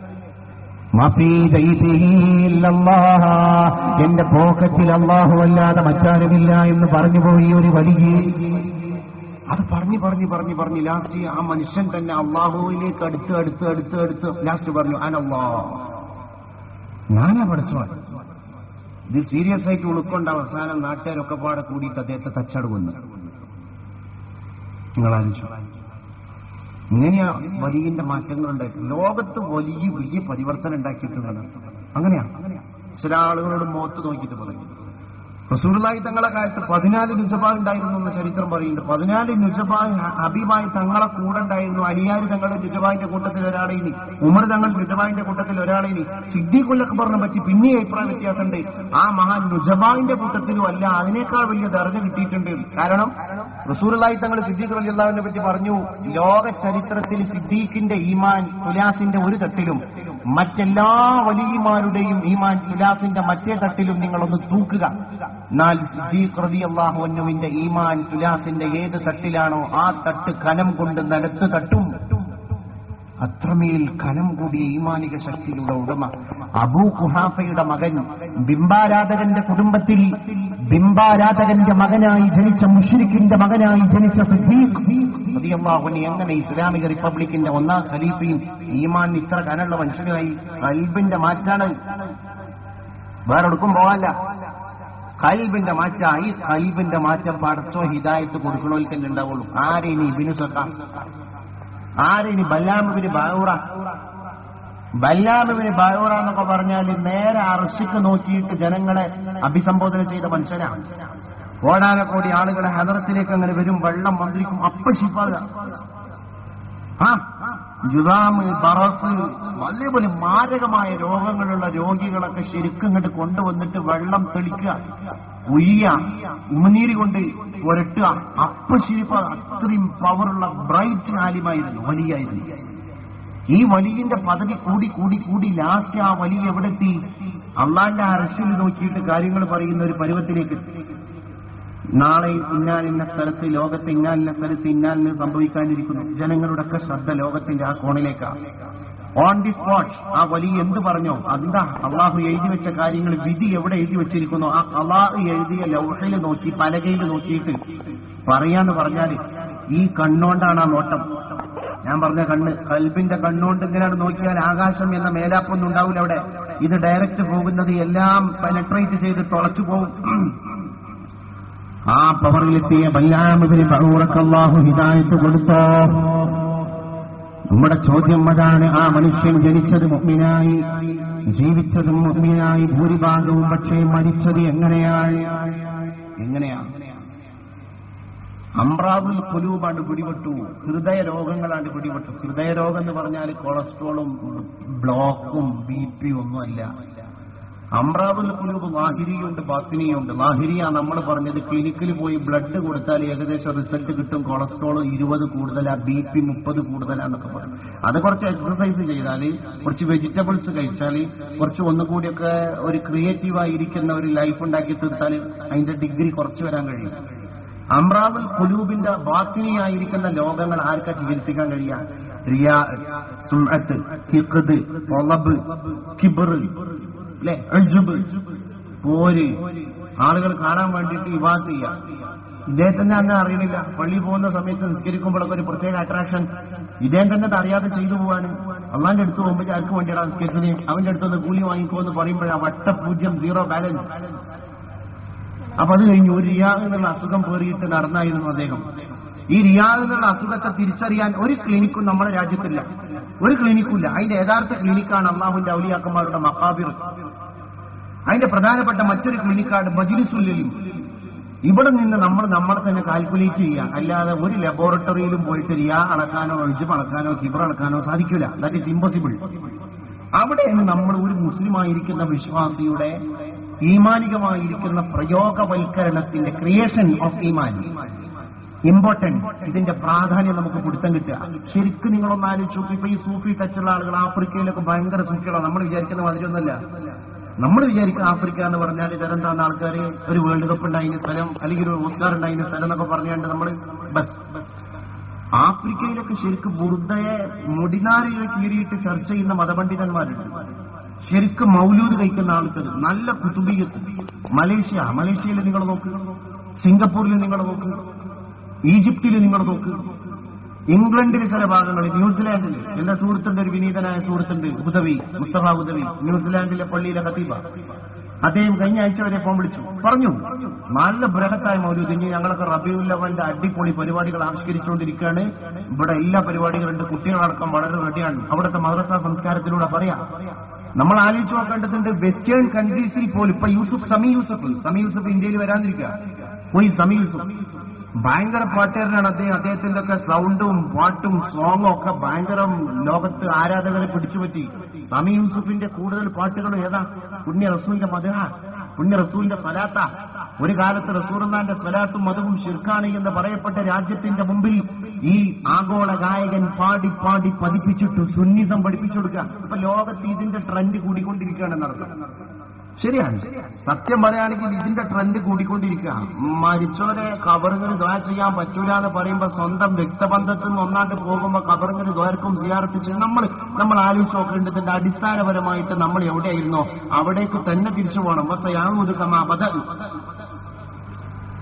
എന്റെ പോക്കറ്റിൽ അള്ളാഹു അല്ലാതെ മറ്റാരുമില്ല എന്ന് പറഞ്ഞുപോയി ഒരു വലിയ അത് പറഞ്ഞു പറഞ്ഞു പറഞ്ഞു പറഞ്ഞു ലാസ്റ്റ് ആ മനുഷ്യൻ തന്നെ അള്ളാഹുവിലേക്ക് അടുത്ത് അടുത്ത് അടുത്ത് അടുത്ത് ലാസ്റ്റ് പറഞ്ഞു അനല്ലാ ഞാനാ പഠിച്ചോ ഇത് സീരിയസ് ആയിട്ട് ഉൾക്കൊണ്ട അവസാനം നാട്ടുകാരൊക്കെ പാടെ കൂടിയിട്ട് അദ്ദേഹത്തെ തച്ചടങ്ങുന്നു നിങ്ങൾ ആലോചിച്ചു ഇങ്ങനെയാ വലിയ മാറ്റങ്ങളുണ്ടായി ലോകത്ത് വലിയ വലിയ പരിവർത്തനം ഉണ്ടാക്കിയിട്ടുള്ളത് അങ്ങനെയാണ് ചില ആളുകളോട് മുഖത്ത് നോക്കിയിട്ട് പറയും റസൂലായി തങ്ങളെ കാലത്ത് പതിനാല് നുജബാ ഉണ്ടായിരുന്നു എന്ന് ചരിത്രം പറയുന്നുണ്ട് പതിനാല് നുജബാ ഹബീബായി തങ്ങളെ കൂടെ ഉണ്ടായിരുന്നു അലിയാരി തങ്ങളുടെ നുജബായിന്റെ കൂട്ടത്തിൽ ഒരാളെ ഇനി ഉമർ തങ്ങൾ നുജബായിന്റെ കൂട്ടത്തിൽ ഒരാളെ ഇനി സിദ്ദീഖുൽ അക്ബറിനെ പറ്റി പിന്നെ അഭിപ്രായ വ്യത്യാസമുണ്ട് ആ മഹാൻ നുജബായിന്റെ കൂട്ടത്തിലും അല്ല അതിനേക്കാൾ വലിയ ദർജ കിട്ടിയിട്ടുണ്ട് കാരണം റസൂലായി തങ്ങൾ സിദ്ദീഖ് അലി അള്ളാഹുവിനെ പറ്റി പറഞ്ഞു ലോക ചരിത്രത്തിൽ സിദ്ദീഖിന്റെ ഈമാൻ തുലാസിന്റെ ഒരു തട്ടിലും മറ്റെല്ലാ വലിയമാരുടെയും ഈമാൻ തുലാസിന്റെ മറ്റേ തട്ടിലും നിങ്ങളൊന്ന് തൂക്കുക എന്നാൽ സിദ്ദീഖ് റളിയല്ലാഹു അൻഹുവിന്റെ ഈമാൻ തുലാസിന്റെ ഏത് തട്ടിലാണോ ആ തട്ട് കനം കൊണ്ട് നിലത്ത് തട്ടും അത്രമേൽ കനം കൂടിയ ഈമാനിക ശക്തിയുള്ള ഉടമ അബൂ കുഹാഫയുടെ മകൻ ബിംബാരാധകന്റെ കുടുംബത്തിൽ ബിംബാരാധകന്റെ മകനായി ജനിച്ച മുഷ്രിഖിന്റെ മകനായി ജനിച്ച സിദ്ദീഖ് റളിയല്ലാഹു എങ്ങനെ ഇസ്ലാമിക റിപ്പബ്ലിക്കിന്റെ ഒന്നാം ഖലീഫയും ഈമാൻ ഇത്ര കനുള്ള മനുഷ്യനുമായി കൽബിന്റെ മാറ്റാണ് വേറെ എടുക്കും പോകാല്ല കൽബിന്റെ മാറ്റ ഈ കൽബിന്റെ മാറ്റം പടച്ചോ ഹിദായത്ത് കൊടുക്കണോൽക്കല്ലേ ഉണ്ടാവുള്ളൂ ആരെയിനി ഇബിനു സക്ക ആരെയിനി ബല്ലാമുബിന് ബായൂറ ബല്ലാമുബിന് ബായൂറ എന്നൊക്കെ പറഞ്ഞാൽ നേരെ അർഷിക്ക് നോക്കിയിട്ട് ജനങ്ങളെ അഭിസംബോധന ചെയ്ത മനുഷ്യനാണ് കോടാനക്കോടി ആളുകളെ ഹദറത്തിലേക്ക് അങ്ങനെ വരും വെള്ളം മന്ത്രിക്കും അപ്പ ശിപ്പാക ആ ജുദാമ് ബറസ് വലിയ പോലെ മാരകമായ രോഗങ്ങളുള്ള രോഗികളൊക്കെ ശരിക്കും ഇങ്ങോട്ട് കൊണ്ടുവന്നിട്ട് വെള്ളം തെളിക്കുക ഉയ്യ ഉമിനീര് കൊണ്ട് പുരട്ടുക അപ്പ ശിരിപ്പ അത്രയും പവറുള്ള ബ്രൈറ്റ് ആലിമായിരുന്നു വലിയായിരുന്നു ഈ വലിയന്റെ പദവി കൂടി കൂടി കൂടി ലാസ്റ്റ് ആ വലിയ എവിടെത്തി അള്ളാന്റെ അരശിൽ നോക്കിയിട്ട് കാര്യങ്ങൾ പറയുന്ന ഒരു പരുവത്തിലേക്ക് എത്തി. നാളെ ഇന്നാലിന്ന സ്ഥലത്ത് ലോകത്ത് ഇന്നാലിന്ന സ്ഥലത്ത് ഇന്നാലിന് സംഭവിക്കാനിരിക്കുന്നു ജനങ്ങളുടെ ഒക്കെ ശ്രദ്ധ ലോകത്തിന്റെ ആ കോണിലേക്കാണ് ഓൺ ദി സ്പോട്ട് ആ വലിയ എന്ത് പറഞ്ഞോ അതിന്റെ അള്ളാഹു എഴുതി വെച്ച കാര്യങ്ങൾ വിധി എവിടെ എഴുതി വെച്ചിരിക്കുന്നു ആ അള്ളാഹു എഴുതിയ ലൗഹയിൽ നോക്കി പലകയിൽ നോക്കിയിട്ട് പറയാന്ന് പറഞ്ഞാൽ ഈ കണ്ണോണ്ടാണ് ആ നോട്ടം ഞാൻ പറഞ്ഞ കണ്ണ് കൽബിന്റെ കണ്ണുകൊണ്ട് ഇങ്ങനെയാണ് നോക്കിയാൽ ആകാശം എന്ന മേലാപ്പൊന്നും ഉണ്ടാവില്ല അവിടെ ഇത് ഡയറക്റ്റ് പോകുന്നത് എല്ലാം പെനട്രേറ്റ് ചെയ്ത് തുളച്ചു പോകും ആ പവറിലെത്തിയ ബല്ലാമിന് ബഹൂറക്കല്ലാഹു ഹിദായത്ത് കൊടുത്തോ നമ്മുടെ ചോദ്യം അതാണ് ആ മനുഷ്യൻ ജനിച്ചത് മുഗ്മിനായി ജീവിച്ചതും മുഗ്മിനായി ഭൂരിഭാഗവും പക്ഷേ മരിച്ചത് എങ്ങനെയാണ് എങ്ങനെയാണ് അമ്രാവുൽ കുലൂബാണ്ട് പിടിപെട്ടു ഹൃദയ രോഗങ്ങളാണ്ട് പിടിപെട്ടു ഹൃദയ രോഗം എന്ന് പറഞ്ഞാൽ കൊളസ്ട്രോളും ബ്ലോക്കും ബി പി ഒന്നുമല്ല അമ്രാവുൽ കുലൂബ് ലാഹിരിയുണ്ട് ബാത്തിനിയുണ്ട് ലാഹിരിയ നമ്മൾ പറഞ്ഞത് ക്ലിനിക്കിൽ പോയി ബ്ലഡ് കൊടുത്താൽ ഏകദേശം റിസൾട്ട് കിട്ടും കൊളസ്ട്രോൾ ഇരുപത് കൂടുതലാ ബി പി മുപ്പത് കൂടുതലാന്നൊക്കെ പറയും അത് കുറച്ച് എക്സസൈസ് ചെയ്താൽ കുറച്ച് വെജിറ്റബിൾസ് കഴിച്ചാൽ കുറച്ച് ഒന്നുകൂടിയൊക്കെ ഒരു ക്രിയേറ്റീവായി ഇരിക്കുന്ന ഒരു ലൈഫ് ഉണ്ടാക്കി തീർത്താൽ അതിന്റെ ഡിഗ്രി കുറച്ച് വരാൻ കഴിയും അമ്രാവുൽ കുലൂബിന്റെ ബാത്തിനിയായിരിക്കുന്ന ലോകങ്ങൾ ആർക്കാ ചികിത്സിക്കാൻ കഴിയുക റിയാ സുംഅത്ത് ഹിഖദ് പൊളബ് കിബർ അല്ലെ അൽജുബ് പോര് ആളുകൾ കാണാൻ വേണ്ടിയിട്ട് ഇവാത്ത് ചെയ്യുക ഇദ്ദേഹം തന്നെ അങ്ങനെ അറിയണില്ല പള്ളി പോകുന്ന സമയത്ത് നിസ്കരിക്കുമ്പോഴൊക്കെ ഒരു പ്രത്യേക അട്രാക്ഷൻ ഇദ്ദേഹം തന്നെ അത് അറിയാതെ ചെയ്തു പോവാനും അള്ളാന്റെ അടുത്ത് പോകുമ്പോൾ ആർക്ക് വേണ്ടിയാണ് നിസ്കരിച്ചത് അവന്റെ അടുത്തൊന്ന് കൂലി വാങ്ങിക്കോ എന്ന് പറയുമ്പോഴാണ് വട്ടപൂജ്യം സീറോ ബാലൻസ് അപ്പൊ അത് കഴിഞ്ഞ് ഒരു റിയാ എന്നുള്ള അസുഖം പേറിയിട്ട് നടന്നായിരുന്നു അദ്ദേഹം ഈ റിയാ എന്നുള്ള അസുഖത്തെ തിരിച്ചറിയാൻ ഒരു ക്ലിനിക്കും നമ്മുടെ രാജ്യത്തില്ല ഒരു ക്ലിനിക്കില്ല അതിന്റെ യഥാർത്ഥ ക്ലിനിക്കാണ് അള്ളാഹുന്റെ ഔലിയാക്കന്മാരുടെ മക്കാബിർ അതിന്റെ പ്രധാനപ്പെട്ട മറ്റൊരു ക്ലിനിക്കാണ് മജിലിസുല്ലിലും ഇവിടെ നിന്ന് നമ്മൾ നമ്മളെ തന്നെ കാൽക്കുലേറ്റ് ചെയ്യുക അല്ലാതെ ഒരു ലബോറട്ടറിയിലും പോയിട്ട് റിയാ അളക്കാനോ ഒഴിജ് അളക്കാനോ കിബർ അളക്കാനോ സാധിക്കില്ല ദാറ്റ് ഇസ് ഇമ്പോസിബിൾ അവിടെയാണ് നമ്മൾ ഒരു മുസ്ലിമായിരിക്കുന്ന വിശ്വാസിയുടെ ഈമാനികമായിരിക്കുന്ന പ്രയോഗവൽക്കരണത്തിന്റെ ക്രിയേഷൻ ഓഫ് ഈമാൻ ഇമ്പോർട്ടന്റ് ഇതിന്റെ പ്രാധാന്യം നമുക്ക് പിടുത്തം കിട്ടുക ശരിക്കും നിങ്ങളൊന്ന് ആലോചിച്ചു ഇപ്പൊ ഈ സൂഫി ടച്ചുള്ള ആളുകൾ ആഫ്രിക്കയിലൊക്കെ ഭയങ്കര സൂഫികളാണ് നമ്മൾ വിചാരിക്കുന്ന മാതിരിയൊന്നുമല്ല നമ്മൾ വിചാരിക്കുന്ന ആഫ്രിക്ക എന്ന് പറഞ്ഞാൽ ഇതെന്താന്ന് ആൾക്കാർ ഒരു വേൾഡ് കപ്പ് ഉണ്ടായിരുന്ന സ്ഥലം അല്ലെങ്കിൽ ഒരു ഓസ്കാർ ഉണ്ടായിരുന്ന സ്ഥലം എന്നൊക്കെ പറഞ്ഞുകൊണ്ട് നമ്മൾ ബസ് ആഫ്രിക്കയിലൊക്കെ ശരിക്കും ബുർദയെ മുടിനാരിൽ കീറിയിട്ട് ചർച്ച ചെയ്യുന്ന മതപണ്ഡിതന്മാരുണ്ട് ശരിക്കും മൗലൂദ് കഴിക്കുന്ന ആൾക്കാർ നല്ല കുതുബീയത്ത് മലേഷ്യ മലേഷ്യയിൽ നിങ്ങൾ നോക്ക് സിംഗപ്പൂരിൽ നിങ്ങൾ നോക്ക് ഈജിപ്തിൽ നിങ്ങൾ നോക്ക് ഇംഗ്ലണ്ടിൽ ചില ഭാഗങ്ങളിൽ ന്യൂസിലാൻഡിൽ എന്റെ സുഹൃത്തുണ്ട് ഒരു വിനീതനായ സുഹൃത്തുണ്ട് ഉദവി മുസ്തഫ ഉദവി ന്യൂസിലാൻഡിലെ പള്ളിയിലെ ഖത്തീബ അദ്ദേഹം കഴിഞ്ഞ ആഴ്ച വരെ ഫോൺ വിളിച്ചു പറഞ്ഞു നല്ല ബൃഹത്തായ മൗലൂദ് ഇനി ഞങ്ങളൊക്കെ റബിയുല്ലവന്റെ അടിപൊളി പരിപാടികൾ ആവിഷ്കരിച്ചുകൊണ്ടിരിക്കുകയാണ് ഇവിടെ എല്ലാ പരിപാടികളുണ്ട് കുട്ടികളടക്കം വളരെ റെഡിയാണ് അവിടുത്തെ മദ്രസ സംസ്കാരത്തിലൂടെ പറയാം നമ്മൾ ആലോചിച്ച് നോക്കേണ്ടതുണ്ട് വെസ്റ്റേൺ കൺട്രീസിൽ പോലും ഇപ്പൊ യൂസുഫ് സമി യൂസഫ് സമി യൂസഫ് ഇന്ത്യയിൽ വരാനിരിക്കുക പോയി സമി യൂസഫ് ഭയങ്കര പാട്ടുകാരനാണ് അദ്ദേഹം അദ്ദേഹത്തിന്റെ ഒക്കെ സൗണ്ടും പാട്ടും സോങ്ങും ഒക്കെ ഭയങ്കര ലോകത്ത് ആരാധകരെ പിടിച്ചുപറ്റി സമി യൂസുഫിന്റെ കൂടുതൽ പാട്ടുകൾ ഏതാ പുണ്യ റസൂലിന്റെ മധുര പുണ്യ റസൂലിന്റെ സ്വലാത്ത ഒരു കാലത്ത് റസൂർന്നാന്റെ സ്വലാത്തും മതവും ശിർക്കാണ് എന്ന് പറയപ്പെട്ട രാജ്യത്തിന്റെ മുമ്പിൽ ഈ ആഗോള ഗായകൻ പാടി പാടി പതിപ്പിച്ചിട്ടു സുന്നിസം പഠിപ്പിച്ചു കൊടുക്കുക ഇപ്പൊ ലോകത്ത് ഇതിന്റെ ട്രെൻഡ് കൂടിക്കൊണ്ടിരിക്കുകയാണെന്നർത്ഥം ശരിയാണ് സത്യം പറയുകയാണെങ്കിൽ ഇതിന്റെ ട്രെൻഡ് കൂടിക്കൊണ്ടിരിക്കുക മരിച്ചവരെ കബറുകൾ ദ്വാ ചെയ്യാൻ പറ്റൂല എന്ന് പറയുമ്പോ സ്വന്തം രക്തബന്ധത്തിൽ നിന്ന് ഒന്നാണ്ട് പോകുമ്പോ കബറുകൾ ദ്വാരക്കും വിചാരിപ്പിച്ച് നമ്മൾ നമ്മൾ ആലോചിച്ച് നോക്കേണ്ടതിന്റെ അടിസ്ഥാനപരമായിട്ട് നമ്മൾ എവിടെയായിരുന്നോ അവിടേക്ക് തന്നെ തിരിച്ചു പോകണം പക്ഷേ യാതൊരു കമാ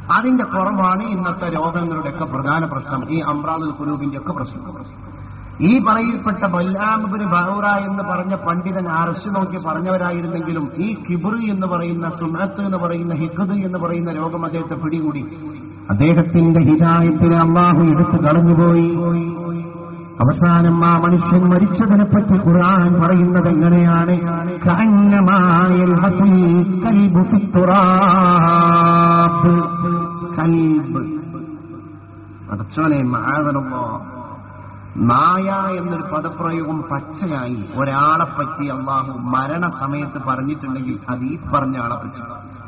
അതിന്റെ കുറവാണ് ഇന്നത്തെ രോഗങ്ങളുടെയൊക്കെ പ്രധാന പ്രശ്നം ഈ അമ്രാദുൽ കുലൂബിന്റെ ഒക്കെ പ്രശ്നം ഈ പറയപ്പെട്ട ബല്ലാമുബിന് ബഹൂറ എന്ന് പറഞ്ഞ പണ്ഡിതൻ അറസ്റ്റ് നോക്കി പറഞ്ഞവരായിരുന്നെങ്കിലും ഈ കിബുറ് എന്ന് പറയുന്ന സുമത്ത് എന്ന് പറയുന്ന ഹിഖദ് എന്ന് പറയുന്ന രോഗം അദ്ദേഹത്തെ പിടികൂടി അദ്ദേഹത്തിന്റെ ഹിതായത്തിന് അള്ളാഹു എടുത്തു കളഞ്ഞുപോയി അവസാനം ആ മനുഷ്യൻ മരിച്ചതിനെ പറ്റി ഖുർആൻ പറയുന്നത് എങ്ങനെയാണ് കഅന്നമായൽ ഹസീ കൽബു ഫിത്തുറാബ്. കൽബ് അടച്ചോനെ മാതനമോ നായ എന്നൊരു പദപ്രയോഗം പച്ചയായി ഒരാളെ പറ്റി അള്ളാഹു മരണസമയത്ത് പറഞ്ഞിട്ടുണ്ടെങ്കിൽ അത് ഈ പറഞ്ഞ ആളെ പറ്റി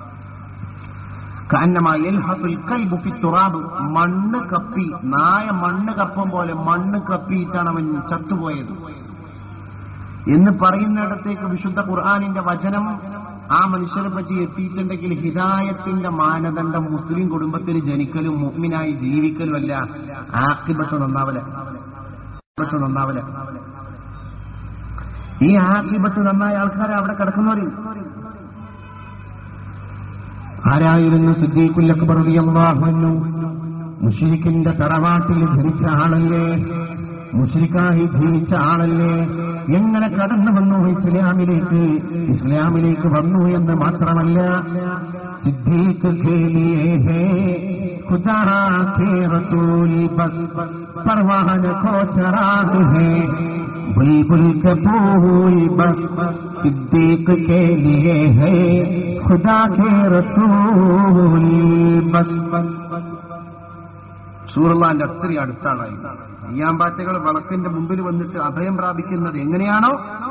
കാരണമായി യൽഹസുൽ കൽബു ഫി തുറാബ് മണ്ണ് കപ്പി നായ മണ്ണ് കപ്പം പോലെ മണ്ണ് കപ്പിയിട്ടാണ് അവൻ ചത്തുപോയത് എന്ന് പറയുന്നിടത്തേക്ക് വിശുദ്ധ ഖുർആാനിന്റെ വചനം ആ മനുഷ്യനെ പറ്റി എത്തിയിട്ടുണ്ടെങ്കിൽ ഹിദായത്തിന്റെ മാനദണ്ഡം മുസ്ലിം കുടുംബത്തിൽ ജനിക്കലും മുഗ്മിനായി ജീവിക്കലുമല്ല ആക്കിബത്ത് നന്നാവല ആക്കിബത്ത് നന്നാവല ഈ ആക്കിബത്ത് നന്നായ ആൾക്കാരെ അവിടെ കിടക്കുന്നവര് ആരായിരുന്നു സിദ്ദീഖുൽ അക്ബർ റളിയല്ലാഹു അൻഹു മുശ്രിക്കിന്റെ തറവാട്ടിൽ ജനിച്ച ആളല്ലേ മുശ്രിക്കായി ജീവിച്ച ആളല്ലേ എങ്ങനെ കടന്നു വന്നു ഇസ്ലാമിലേക്ക് ഇസ്ലാമിലേക്ക് വന്നു എന്ന് മാത്രമല്ല സിദ്ദീഖ് के लिए है खुदा के रसूल बस परवान को चराग है बुलबुल के फूल बस सिद्दीक के लिए है खुदा के रसूल बस സൂറുള്ളാന്റെ അത്രയും അടുത്താളായി അയ്യാമ്പാറ്റകൾ വളത്തിന്റെ മുമ്പിൽ വന്നിട്ട് അഭയം പ്രാപിക്കുന്നത് എങ്ങനെയാണോ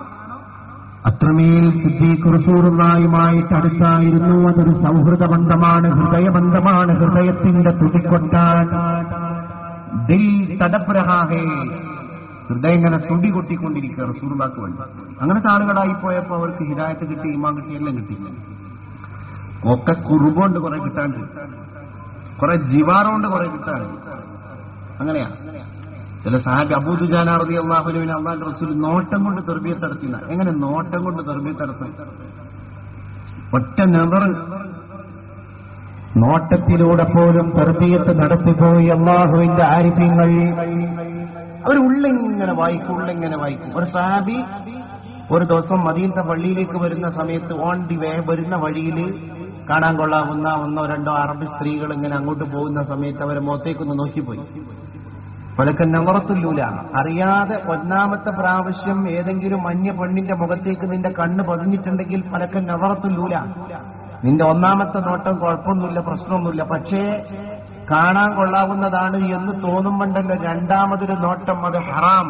അത്രമേൽ സിദ്ദീഖ് റസൂറുള്ളായുമായിട്ട് അടുത്തായിരുന്നു അതൊരു സൗഹൃദ ബന്ധമാണ് ഹൃദയബന്ധമാണ് ഹൃദയത്തിന്റെ തുടിക്കൊട്ടാൻ ദിൽ തടപ്രഹാഹേ ഹൃദയം ഇങ്ങനെ തുടി കൊട്ടിക്കൊണ്ടിരിക്കുക റസൂറുള്ളാക്ക് വേണ്ടി അങ്ങനത്തെ ആളുകളായി പോയപ്പോ അവർക്ക് ഹിദായത്ത് കിട്ടി ഇമാൻ കിട്ടി എല്ലാം കിട്ടി ഒക്കെ കുറുബുണ്ട് കുറെ കിട്ടാണ്ട് കുറെ ജിവാറുണ്ട് കുറെ കിട്ടാണ്ട് അങ്ങനെയാ ചില സാഹിബ് അബൂദുജാന റതി അള്ളാഹുലുവിന് അള്ളാഹ് റസൂൽ നോട്ടം കൊണ്ട് തെർബിയത്ത് നടത്തുന്ന എങ്ങനെ നോട്ടം കൊണ്ട് തെർബിയത്ത് നടത്തും ഒറ്റ നെവർ നോട്ടത്തിലൂടെ പോലും തെർബിയത്ത് നടത്തിപ്പോയി അള്ളാഹുവിന്റെ ആരിഫ്യങ്ങൾ അവർ ഉള്ളിങ്ങനെ വായിക്കും ഉള്ളിങ്ങനെ വായിക്കും ഒരു സാബി ഒരു ദിവസം മദീനത്തെ പള്ളിയിലേക്ക് വരുന്ന സമയത്ത് ഓൺ ദി വേ വരുന്ന വഴിയിൽ കാണാൻ കൊള്ളാവുന്ന ഒന്നോ രണ്ടോ അറബി സ്ത്രീകൾ ഇങ്ങനെ അങ്ങോട്ട് പോകുന്ന സമയത്ത് അവരെ മുഖത്തേക്കൊന്ന് നോക്കിപ്പോയി പലക്കെ നവറത്തുല്ലൂല അറിയാതെ ഒന്നാമത്തെ പ്രാവശ്യം ഏതെങ്കിലും മഞ്ഞ പെണ്ണിന്റെ മുഖത്തേക്ക് നിന്റെ കണ്ണ് പതിഞ്ഞിട്ടുണ്ടെങ്കിൽ പലക്കെ നവറത്തുല്ലൂല നിന്റെ ഒന്നാമത്തെ നോട്ടം കുഴപ്പമൊന്നുമില്ല പ്രശ്നമൊന്നുമില്ല പക്ഷേ കാണാൻ കൊള്ളാവുന്നതാണ് എന്ന് തോന്നുമ്പോണ്ടല്ലോ രണ്ടാമതൊരു നോട്ടം അത് ഹറാം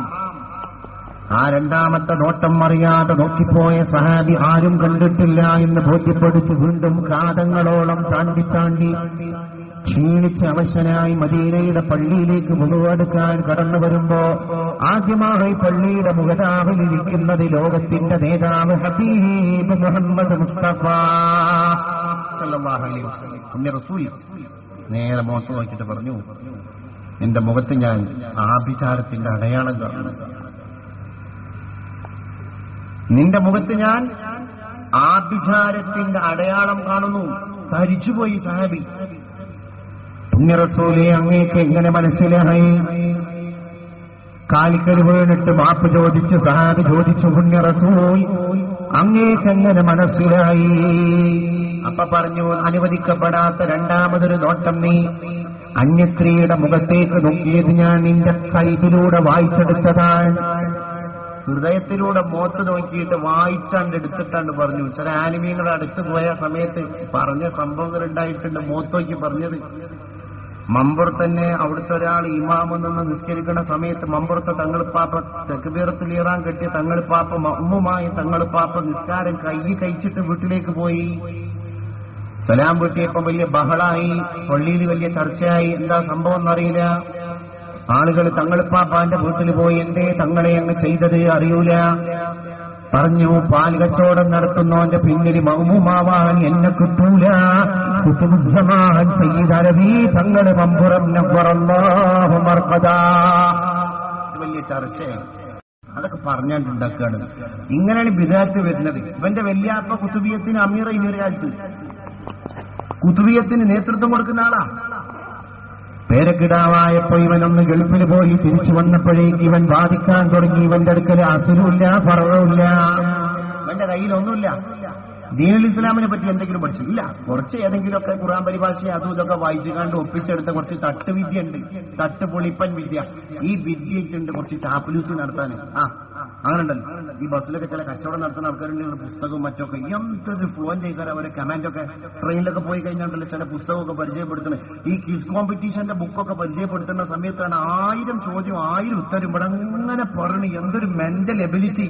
ആ രണ്ടാമത്തെ നോട്ടം അറിയാതെ നോക്കിപ്പോയ സഹാബി ആരും കണ്ടിട്ടില്ല എന്ന് ബോധ്യപ്പെടുത്തി വീണ്ടും കാതങ്ങളോളം താണ്ടി താണ്ടി ക്ഷീണിച്ച് അവശനായി മദീനയുടെ പള്ളിയിലേക്ക് മുഴുവെടുക്കാൻ കടന്നു വരുമ്പോ ആദ്യമായി പള്ളിയുടെ മുഖതാവിൽ ഇരിക്കുന്നത് ലോകത്തിന്റെ നേതാവ് ഹബീബ് മുഹമ്മദ് മുസ്തഫ സല്ലല്ലാഹു അലൈഹി വസല്ലം. പുണ്യ റസൂൽ നേരെ മുഖത്ത് നോക്കിയിട്ട് പറഞ്ഞു എന്റെ മുഖത്ത് ഞാൻ ആഭിചാരത്തിന്റെ അടയാളം കാണുന്നു നിന്റെ മുഖത്ത് ഞാൻ ആഭിചാരത്തിന്റെ അടയാളം കാണുന്നു തരിച്ചുപോയി സാഹബി പുണ്യറസൂലെ അങ്ങേക്ക് എങ്ങനെ മനസ്സിലായി കാലിക്കൽ വീണിട്ട് മാപ്പ് ചോദിച്ചു സഹാബി ചോദിച്ചു പുണ്യറസൂൽ അങ്ങേക്ക് എങ്ങനെ മനസ്സിലായി അപ്പൊ പറഞ്ഞു അനുവദിക്കപ്പെടാത്ത രണ്ടാമതൊരു നോട്ടം നീ അന്യസ്ത്രീയുടെ മുഖത്തേക്ക് നോക്കിയത് ഞാൻ നിന്റെ കൈതിലൂടെ വായിച്ചെടുത്തതാണ് ഹൃദയത്തിലൂടെ മോത്ത് നോക്കിയിട്ട് വായിച്ചാണ്ട് എടുത്തിട്ടാണ്ട് പറഞ്ഞു ചില ആനിമീങ്ങളുടെ അടുത്ത് പോയ സമയത്ത് പറഞ്ഞ സംഭവങ്ങൾ ഉണ്ടായിട്ടുണ്ട് മോത്ത് നോക്കി പറഞ്ഞത് മമ്പുർ തന്നെ അവിടുത്തെ ഒരാൾ ഇമാമ് നിന്ന് നിസ്കരിക്കുന്ന സമയത്ത് മമ്പുറത്തെ തങ്ങളിപ്പാപ്പ തെക്കുബീറത്തിൽ ഇറാൻ കെട്ടിയ തങ്ങളിപ്പാപ്പ മമ്മുമായി തങ്ങളിപ്പാപ്പ നിസ്കാരം കൈ കഴിച്ചിട്ട് വീട്ടിലേക്ക് പോയി സലാം വീട്ടിയപ്പം വലിയ ബഹളായി പള്ളിയിൽ വലിയ ചർച്ചയായി എന്താ സംഭവം എന്നറിയില്ല ആളുകൾ തങ്ങളിപ്പാപ്പാന്റെ വീട്ടിൽ പോയി എന്തേ തങ്ങളെ അങ്ങ് ചെയ്തത് അറിയൂല പറഞ്ഞു പാൽ കച്ചവടം നടത്തുന്നവന്റെ പിന്നിൽ മൗമുമാവാൻ എന്നെ കിട്ടൂല കുത്തുബുദ്ധമാൻ സയ്യിദരവി തങ്ങള് മമ്പുറം നവ്വറല്ലാഹു മർക്കദാ ഇത് വലിയ ചർച്ചയാണ് അതൊക്കെ പറഞ്ഞാണ്ടുണ്ടാക്കുകയാണ് ഇങ്ങനെയാണ് ബിദാത്ത് വരുന്നത് ഇവന്റെ വല്യാപ്പ കുത്തുബിയത്തിന് അമീറ ഇനിയൊരാഴ്ച കുത്തുബിയത്തിന് നേതൃത്വം കൊടുക്കുന്ന ആളാ പേരക്കിടാവായപ്പോ ഇവനൊന്ന് ഗൾഫിൽ പോയി തിരിച്ചു വന്നപ്പോഴേക്ക് ഇവൻ വാദിക്കാൻ തുടങ്ങി ഇവന്റെ അടുക്കൽ അസുരമില്ല പറവില്ല അവന്റെ കയ്യിലൊന്നുമില്ല ദീനുൽ ഇസ്ലാമിനെ പറ്റി എന്തെങ്കിലും പഠിച്ചു ഇല്ല കുറച്ച് ഏതെങ്കിലുമൊക്കെ ഖുറാൻ പരിഭാഷ അതും ഇതൊക്കെ വായിച്ചു കണ്ട് ഒപ്പിച്ചെടുത്ത കുറച്ച് തട്ട് വിദ്യ ഉണ്ട് തട്ട് പൊളിപ്പൻ വിദ്യ ഈ വിദ്യയിട്ടുണ്ട് കുറച്ച് ചാപ്പലൂസ് നടത്താൻ ആ അങ്ങനെ ഉണ്ടല്ലോ ഈ ബസ്സിലൊക്കെ ചില കച്ചവടം നടത്തുന്ന ആൾക്കാരുണ്ട് പുസ്തകവും മറ്റൊക്കെ എന്തൊരു ഫ്ലുവൻ ചെയ്താൽ അവരെ കമാൻഡൊക്കെ ട്രെയിനിലൊക്കെ പോയി കഴിഞ്ഞാണ്ടല്ലോ ചില പുസ്തകമൊക്കെ പരിചയപ്പെടുത്തുന്നത് ഈ ക്വിസ് കോമ്പറ്റീഷന്റെ ബുക്കൊക്കെ പരിചയപ്പെടുത്തുന്ന സമയത്താണ് ആയിരം ചോദ്യം ആയിരം ഉത്തരം ഇവിടെ അങ്ങനെ പറഞ്ഞു എന്തൊരു മെന്റൽ എബിലിറ്റി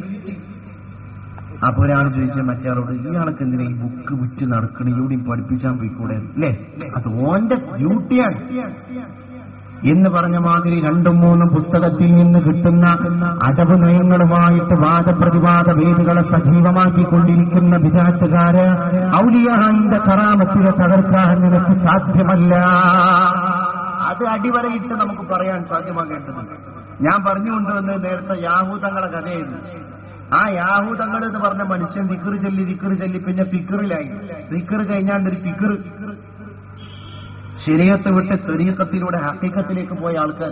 അപ്പൊ ഒരാൾ ചോദിച്ച മറ്റേയാളോട് ഇയാൾക്ക് എന്തിനാ ഈ ബുക്ക് വിറ്റ് നടക്കണ ഇവിടെയും പഠിപ്പിച്ചാൻ പോയിക്കൂടെ അല്ലേ അത് ഓന്റെ ഡ്യൂട്ടിയാണ് എന്ന് പറഞ്ഞ മാതിരി രണ്ടും മൂന്നും പുസ്തകത്തിൽ നിന്ന് കിട്ടുന്ന അടവ് നയങ്ങളുമായിട്ട് വാദപ്രതിവാദ വേദികളെ സജീവമാക്കിക്കൊണ്ടിരിക്കുന്ന വിചാട്ടുകാര് ഔലിയാഹിന്റെ കറാമത്തിനെ തകർക്കാൻ നിനക്ക് സാധ്യമല്ല അത് അടിവരയിട്ട് നമുക്ക് പറയാൻ സാധ്യമാകേണ്ടതുണ്ട് ഞാൻ പറഞ്ഞുകൊണ്ടുവന്നത് നേരത്തെ യാഹൂതങ്ങളെ കഥയായിരുന്നു ആ യാഹൂതങ്ങൾ എന്ന് പറഞ്ഞ മനുഷ്യൻ ദിക്കർ ചൊല്ലി ദിക്കർ ചൊല്ലി പിന്നെ ഫിക്കറിലായി ദിക്കർ കഴിഞ്ഞാണ്ട് ഒരു ഫിക്കർ ശരീരത്തെ വിട്ട് തെരീക്കത്തിലൂടെ ഹക്കീക്കത്തിലേക്ക് പോയ ആൾക്കാർ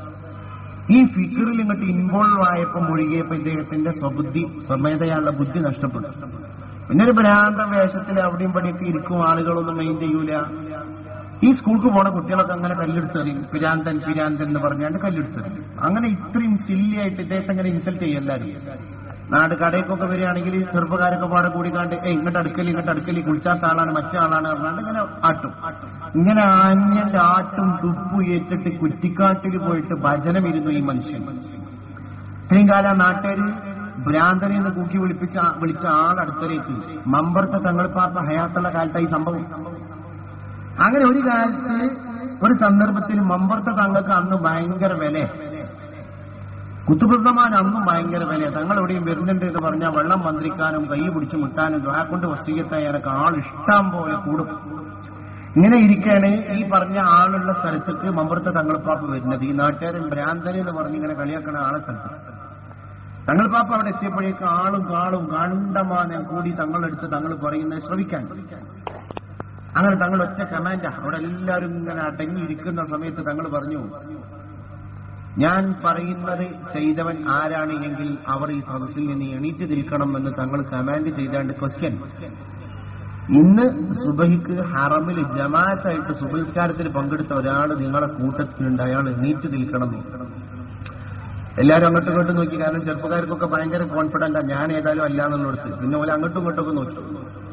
ഈ ഫിക്കറിൽ ഇങ്ങോട്ട് ഇൻവോൾവ് ആയപ്പോൾ മുഴുകിയപ്പോ ഇദ്ദേഹത്തിന്റെ സ്വബുദ്ധി സ്വമേധയാളുടെ ബുദ്ധി നഷ്ടപ്പെട്ടു പിന്നെ ഒരു ഭ്രാന്ത വേഷത്തിൽ അവിടെയും പടിയൊക്കെ ഇരിക്കും ആളുകളൊന്നും മെയിൻ ചെയ്യൂല ഈ സ്കൂൾക്ക് പോണ കുട്ടികളൊക്കെ അങ്ങനെ കല്ലെടുത്തെറിയും പിരാന്തൻ പിരാന്തൻ എന്ന് പറഞ്ഞാണ്ട് കല്ലെടുത്തെറിയും അങ്ങനെ ഇത്രയും സില്ലിയായിട്ട് ഇദ്ദേഹത്തെ അങ്ങനെ ഇൻസൾട്ട് ചെയ്യും എല്ലാവരും നാട് കടയിലേക്കൊക്കെ വരികയാണെങ്കിൽ ഈ ചെറുപ്പക്കാരൊക്കെ പാടെ കൂടി കണ്ട് ഏ ഇങ്ങോട്ട് അടുക്കലി ഇങ്ങോട്ട് അടുക്കലി കുളിച്ചാത്ത ആളാണ് മറ്റേ ആളാണ് പറഞ്ഞാണ്ട് ഇങ്ങനെ ആട്ടും ഇങ്ങനെ അന്യന്റെ ആട്ടും തുപ്പു ഏറ്റിട്ട് കുറ്റിക്കാട്ടിൽ പോയിട്ട് ഭജനം ഇരുന്നു ഈ മനുഷ്യൻ ഇത്രയും കാലം നാട്ടുകാര് ഭ്രാന്തനെ എന്ന് കൂക്കി വിളിപ്പിച്ച വിളിച്ച ആളടുത്തലേക്ക് മമ്പർത്ത തങ്ങൾപ്പാപ്പ ഹയാത്തുള്ള കാലത്തായി സംഭവം അങ്ങനെ ഒരു കാലത്ത് ഒരു സന്ദർഭത്തിൽ മമ്പർത്ത തങ്ങൾക്ക് അന്ന് ഭയങ്കര വില കുത്തുബുദ്ധമാൻ അന്നും ഭയങ്കര വില തങ്ങൾ എവിടെയും വരുന്നുണ്ട് എന്ന് പറഞ്ഞാൽ വെള്ളം മന്ത്രിക്കാനും കൈ പിടിച്ച് മുട്ടാനും ദ്വാ കൊണ്ട് വസ്തുക്കത്തായാലൊക്കെ ആൾ ഇഷ്ടം പോലെ കൂടും ഇങ്ങനെ ഇരിക്കാണ് ഈ പറഞ്ഞ ആളുള്ള സ്ഥലത്തേക്ക് മമ്പർത്ത തങ്ങൾപ്പാപ്പ് വരുന്നത് ഈ നാട്ടുകാരൻ ഭ്രാന്തൻ എന്ന് പറഞ്ഞ് ഇങ്ങനെ കളിയാക്കണ ആളെ സ്ഥലത്ത് തങ്ങൾപ്പാപ്പ അവിടെ എത്തിയപ്പോഴേക്ക് ആളും കാളും കണ്ടമാനം കൂടി തങ്ങളെടുത്ത് തങ്ങൾ പറയുന്നത് ശ്രമിക്കാൻ അങ്ങനെ തങ്ങൾ ഒറ്റ കമാൻഡാ അവിടെ എല്ലാവരും ഇങ്ങനെ അടങ്ങിയിരിക്കുന്ന സമയത്ത് തങ്ങൾ പറഞ്ഞു ഞാൻ പറയുന്നത് ചെയ്തവൻ ആരാണ് എങ്കിൽ അവർ ഈ സദസ്സിൽ നിന്ന് എണീറ്റ് തിരിക്കണം എന്ന് തങ്ങൾ കമാൻഡ് ചെയ്താണ്ട് ക്വസ്റ്റ്യൻ ഇന്ന് സുബഹിക്ക് ഹറമിൽ ജമാഅത്തായിട്ട് സുബഹിസ്കാരത്തിൽ പങ്കെടുത്ത ഒരാൾ നിങ്ങളെ കൂട്ടത്തിലുണ്ട് അയാൾ എണീറ്റ് നിൽക്കണം എല്ലാവരും അങ്ങോട്ടും ഇങ്ങോട്ടും നോക്കി കാരണം ചെറുപ്പക്കാർക്കൊക്കെ ഭയങ്കര കോൺഫിഡന്റാ ഞാൻ ഏതായാലും അല്ല എന്നുള്ളത് പിന്നെ പോലെ അങ്ങോട്ടും ഇങ്ങോട്ടും ഒക്കെ നോക്കി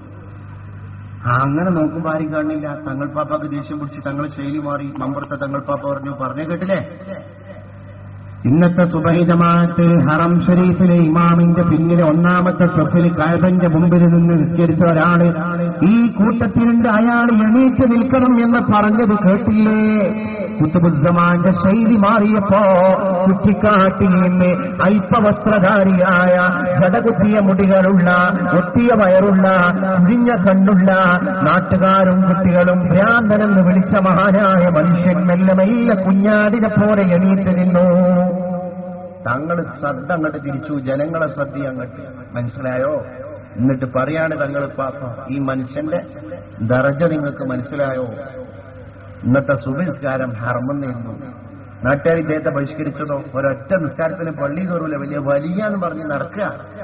ആ, അങ്ങനെ നോക്കുമ്പോ ആരും കാണില്ല തങ്ങൾ പാപ്പാക്ക് ദേഷ്യം പിടിച്ച് തങ്ങൾ ശൈലി മാറി മമ്പർത്ത തങ്ങൾ പാപ്പ പറഞ്ഞു പറഞ്ഞേ കേട്ടില്ലേ ഇന്നത്തെ സുബഹി ജമാഅത്ത് ഹറം ഷരീഫിലെ ഇമാമിന്റെ പിന്നിലെ ഒന്നാമത്തെ സഫിൽ കഴബന്റെ മുമ്പിൽ നിന്ന് നിസ്കരിച്ച ഒരാള് ഈ കൂട്ടത്തിലുണ്ട് അയാൾ എണീറ്റ് നിൽക്കണം എന്ന് പറഞ്ഞത് കേട്ടില്ലേ കുത്തുബുദ്ധമാന്റെ ശൈലി മാറിയപ്പോ കുറ്റിക്കാട്ടിൽ നിന്ന് അല്പവസ്ത്രധാരിയായ ജടകുത്തിയ മുടികളുള്ള ഒത്തിയ വയറുള്ള കുഴിഞ്ഞ കണ്ണുള്ള നാട്ടുകാരും കുട്ടികളും ഭ്രാന്തനെന്ന് വിളിച്ച മഹാനായ മനുഷ്യൻ മെല്ലെ മെല്ലെ കുഞ്ഞാടിനെ പോലെ എണീറ്റ് നിന്നു തങ്ങൾ ശ്രദ്ധ അങ്ങോട്ട് തിരിച്ചു ജനങ്ങളെ ശ്രദ്ധ അങ്ങോട്ട് മനസ്സിലായോ എന്നിട്ട് പറയാണ് തങ്ങൾ പാപ്പ ഈ മനുഷ്യന്റെ ദർജ നിങ്ങൾക്ക് മനസ്സിലായോ ഇന്നത്തെ സുബിസ്കാരം ഹർമെന്നിരുന്നു നാട്ടുകാർ ഇദ്ദേഹത്തെ ബഹിഷ്കരിച്ചതോ ഒരൊറ്റ നിസ്കാരത്തിന് പള്ളി കയറൂല വലിയ വലിയ എന്ന് പറഞ്ഞ് നടക്കുക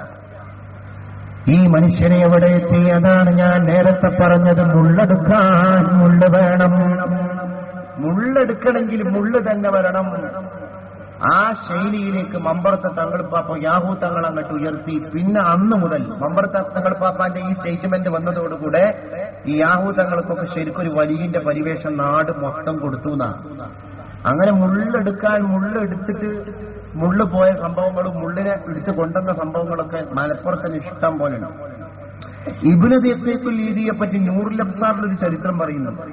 ഈ മനുഷ്യനെ എവിടെ എത്തി അതാണ് ഞാൻ നേരത്തെ പറഞ്ഞത് മുള്ളെടുക്കാൻ മുള്ള് വേണം മുള്ളെടുക്കണമെങ്കിൽ മുള്ള് തന്നെ വരണം ആ ശൈലിയിലേക്ക് മമ്പറത്തെ തങ്ങളിപ്പാപ്പ യാഹൂ തങ്ങൾ അങ്ങോട്ട് ഉയർത്തി പിന്നെ അന്ന് മുതൽ മമ്പറത്തെ തങ്ങളിപ്പാപ്പാന്റെ ഈ സ്റ്റേറ്റ്മെന്റ് വന്നതോടുകൂടെ ഈ യാഹൂ തങ്ങൾക്കൊക്കെ ശരിക്കൊരു വലിയന്റെ പരിവേഷം നാട് മൊത്തം കൊടുത്തു എന്നാണ് അങ്ങനെ മുള്ളെടുക്കാൻ മുള്ളെടുത്തിട്ട് മുള്ള് പോയ സംഭവങ്ങളും മുള്ളിനെ എടുത്ത് കൊണ്ടുവന്ന സംഭവങ്ങളൊക്കെ മലപ്പുറത്തിന് ഇഷ്ടം പോലെ ഉണ്ട് ഇബിന് ദീപേക്കുൽ രീതിയെ പറ്റി നൂറിലബ്സാറിലൊരു ചരിത്രം പറയുന്നുണ്ട്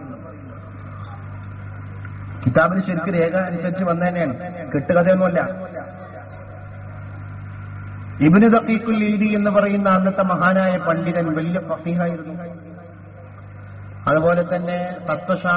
കിതാബിന് ശരിക്കും രേഖ അനുസരിച്ച് വന്ന തന്നെയാണ് കെട്ടുകഥയൊന്നുമല്ല ഇബിന് ദഖീഖുൽ ഈദി എന്ന് പറയുന്ന അന്നത്തെ മഹാനായ പണ്ഡിതൻ വലിയ ഫീഹായിരുന്നു അതുപോലെ തന്നെ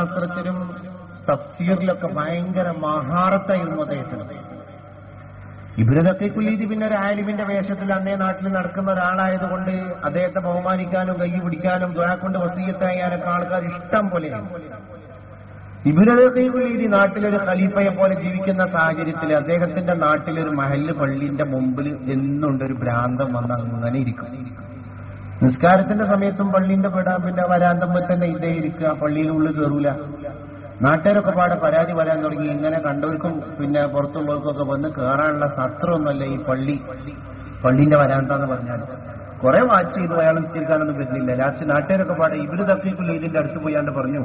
തത്വശാസ്ത്രത്തിലും തഫ്സീറിലൊക്കെ ഭയങ്കര മഹാറത്തായിരുന്നു അദ്ദേഹത്തിന് ഇബിരതക്കുല്ലീതി പിന്നെ ഒരു ആലിമിന്റെ വേഷത്തിൽ അന്നേ നാട്ടിൽ നടക്കുന്ന ഒരാളായതുകൊണ്ട് അദ്ദേഹത്തെ ബഹുമാനിക്കാനും കൈ പിടിക്കാനും ദ്വാക്കൊണ്ട് വസീയത്തായാലൊക്കെ ആൾക്കാർ ഇഷ്ടം പോലെയാണ് ഇബിരതക്കുല്ലീതി നാട്ടിലൊരു ഖലീഫയെ പോലെ ജീവിക്കുന്ന സാഹചര്യത്തിൽ അദ്ദേഹത്തിന്റെ നാട്ടിലൊരു മഹല്ല് പള്ളിന്റെ മുമ്പിൽ എന്നുണ്ട് ഒരു ഭ്രാന്തം വന്ന് അങ്ങനെ ഇരിക്കും നിസ്കാരത്തിന്റെ സമയത്തും പള്ളിന്റെ പെടാൻ പിന്നെ വരാന്തമ്മ തന്നെ ഇതേ ഇരിക്കുക പള്ളിയിലുള്ളിൽ കയറൂല നാട്ടുകാരൊക്കെ പാടെ പരാതി വരാൻ തുടങ്ങി ഇങ്ങനെ കണ്ടവർക്കും പിന്നെ പുറത്തുള്ളവർക്കൊക്കെ വന്ന് കയറാനുള്ള സത്രമൊന്നുമല്ല ഈ പള്ളി പള്ളിന്റെ വരാന്താന്ന് പറഞ്ഞാൽ കുറെ വാച്ച് ചെയ്തു അയാൾ നിസ്കരിക്കാനൊന്നും പറ്റുന്നില്ല ലാസ്റ്റ് നാട്ടുകാരൊക്കെ പാടെ ഇവര് തപ്പിക്കുള്ള ഇതിന്റെ അടുത്ത് പോയാണ്ട് പറഞ്ഞു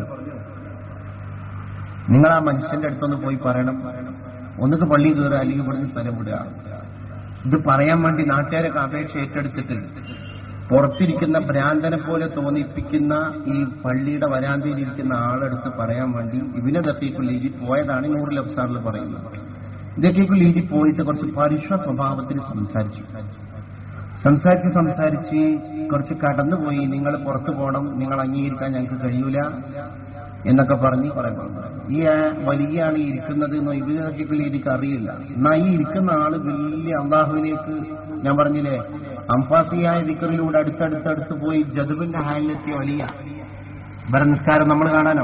നിങ്ങൾ ആ മനുഷ്യന്റെ അടുത്തൊന്ന് പോയി പറയണം ഒന്നുക്ക് പള്ളി കയറുക അല്ലെങ്കിൽ ഇവിടുന്ന് സ്ഥലം വിടുക ഇത് പറയാൻ വേണ്ടി നാട്ടുകാരൊക്കെ അപേക്ഷ ഏറ്റെടുത്തിട്ട് പുറത്തിരിക്കുന്ന ഭ്രാന്തനെ പോലെ തോന്നിപ്പിക്കുന്ന ഈ പള്ളിയുടെ വരാന്തയിലിരിക്കുന്ന ആളെടുത്ത് പറയാൻ വേണ്ടി ഇവനെ തട്ടിക്കുള്ളീതി പോയതാണ് നൂറ് ലഫ്സാറിൽ പറയുന്നത് ഇതൊക്കെക്കുള്ളീതി പോയിട്ട് കുറച്ച് പരുഷ സ്വഭാവത്തിൽ സംസാരിച്ചു സംസാരിച്ച് സംസാരിച്ച് കുറച്ച് കടന്നുപോയി നിങ്ങൾ പുറത്തു പോകണം നിങ്ങൾ അംഗീകരിക്കാൻ ഞങ്ങൾക്ക് കഴിയൂല എന്നൊക്കെ പറഞ്ഞ് കുറെ പറഞ്ഞു ഈ ആ വലിയ ആൾ ഈ ഇരിക്കുന്നത് എന്ന് ഇതിനൊക്കെ എനിക്ക് അറിയില്ല എന്നാ ഈ ഇരിക്കുന്ന ആള് വലിയ അള്ളാഹുവിനേക്ക് ഞാൻ പറഞ്ഞില്ലേ അംഫാസിയായ ദിക്കറിലൂടെ അടുത്തടുത്തടുത്ത് പോയി ജതുബിന്റെ ഹാലിലെത്തിയ വലിയ ഇവരെ നിസ്കാരം നമ്മൾ കാണാനോ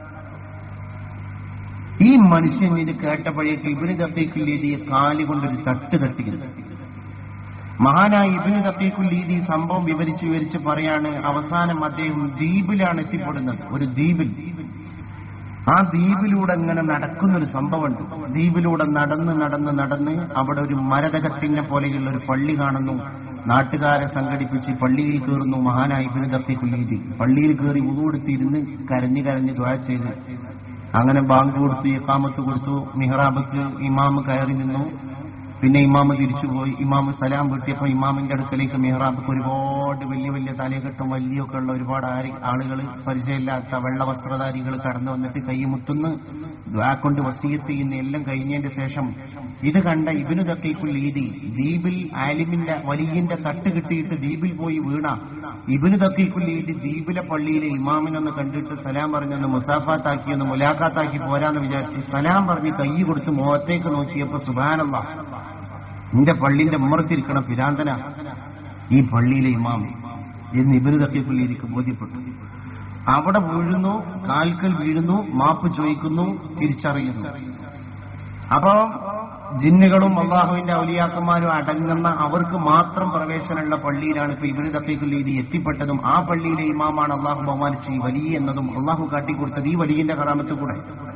ഈ മനുഷ്യൻ ഇത് കേട്ടപ്പോഴേക്ക് ഇവര് തത്തേക്കുല്ലീതിയെ കാലി കൊണ്ടൊരു തട്ട് തട്ടിക്കുന്നു മഹാനായ ഇബിന് തത്തേക്കുല്ലീതി സംഭവം വിവരിച്ച് വിവരിച്ച് പറയാണ് അവസാനം അദ്ദേഹം ദ്വീപിലാണ് എത്തിപ്പെടുന്നത് ഒരു ദ്വീപിൽ ആ ദ്വീപിലൂടെ ഇങ്ങനെ നടക്കുന്നൊരു സംഭവമുണ്ട് ദ്വീപിലൂടെ നടന്ന് നടന്ന് നടന്ന് അവിടെ ഒരു മരതകത്തിനെ പോലെയുള്ള ഒരു പള്ളി കാണുന്നു നാട്ടുകാരെ സംഘടിപ്പിച്ച് പള്ളിയിൽ കയറുന്നു മഹാനായ ഇബിന് തത്തേക്കുല്ലീതി പള്ളിയിൽ കയറി ഉതുകൊടുത്തിരുന്ന് കരഞ്ഞു കരഞ്ഞ് ദ്വാ ചെയ്ത് അങ്ങനെ ബാങ്ക് കൊടുത്തു ഇക്കാമത്ത് കൊടുത്തു മിഹ്റാബക്ക് ഇമാമ് കയറി നിന്നു പിന്നെ ഇമാമ് തിരിച്ചുപോയി ഇമാമ് സലാം വീട്ടിയപ്പോ ഇമാമിന്റെ അടുക്കലേക്ക് മിഹ്റാബക്ക് ഒരുപാട് വലിയ വലിയ തലകെട്ടും വലിയൊക്കെ ഉള്ള ഒരുപാട് ആളുകൾ പരിചയമില്ലാത്ത വെള്ള വസ്ത്രധാരികൾ കടന്നു വന്നിട്ട് കൈമുത്തുന്ന് ദ്വാ കൊണ്ട് വസീയത്ത് ചെയ്യുന്ന എല്ലാം കഴിഞ്ഞതിന്റെ ശേഷം ഇത് കണ്ട ഇബിനു തക്കീക്കുൽ ഈദി ദ്വീപിൽ ആലിമിന്റെ വലിയന്റെ തട്ട് കിട്ടിയിട്ട് ദ്വീപിൽ പോയി വീണ ഇബിനു തക്കീക്കുൽ ഈദി ദ്വീപിലെ പള്ളിയിലെ ഇമാമിനൊന്ന് കണ്ടിട്ട് സലാം പറഞ്ഞൊന്ന് മുസാഫാത്താക്കി ഒന്ന് മുലാഖാത്താക്കി പോരാന്ന് വിചാരിച്ച് സലാം പറഞ്ഞ് കൈ കൊടുത്ത് മുഖത്തേക്ക് നോക്കിയപ്പോ സുബാനല്ല നിന്റെ പള്ളിന്റെ ഉമ്മറത്തിരിക്കണം പിരാന്തന ഈ പള്ളിയിലെ ഇമാം എന്ന് ഇബിനു തക്കീക്കുൽ ഈദിക്ക് ബോധ്യപ്പെട്ടു അവിടെ വീഴുന്നു കാൽക്കൽ വീഴുന്നു മാപ്പ് ചോദിക്കുന്നു തിരിച്ചറിയുന്നു അപ്പോ ജിന്നുകളും അള്ളാഹുവിന്റെ ഔലിയാക്കന്മാരും അടങ്ങുന്ന അവർക്ക് മാത്രം പ്രവേശനമുള്ള പള്ളിയിലാണ് ഇപ്പൊ ഇബിന് തത്തേക്കുല്ലീതി എത്തിപ്പെട്ടതും ആ പള്ളിയിലെ ഇമാമാണ് അള്ളാഹു ബഹുമാനിച്ച് ഈ വലിയ എന്നതും അള്ളാഹു കാട്ടിക്കൊടുത്തത് ഈ വലിയന്റെ കറാമത്ത് കൂടെ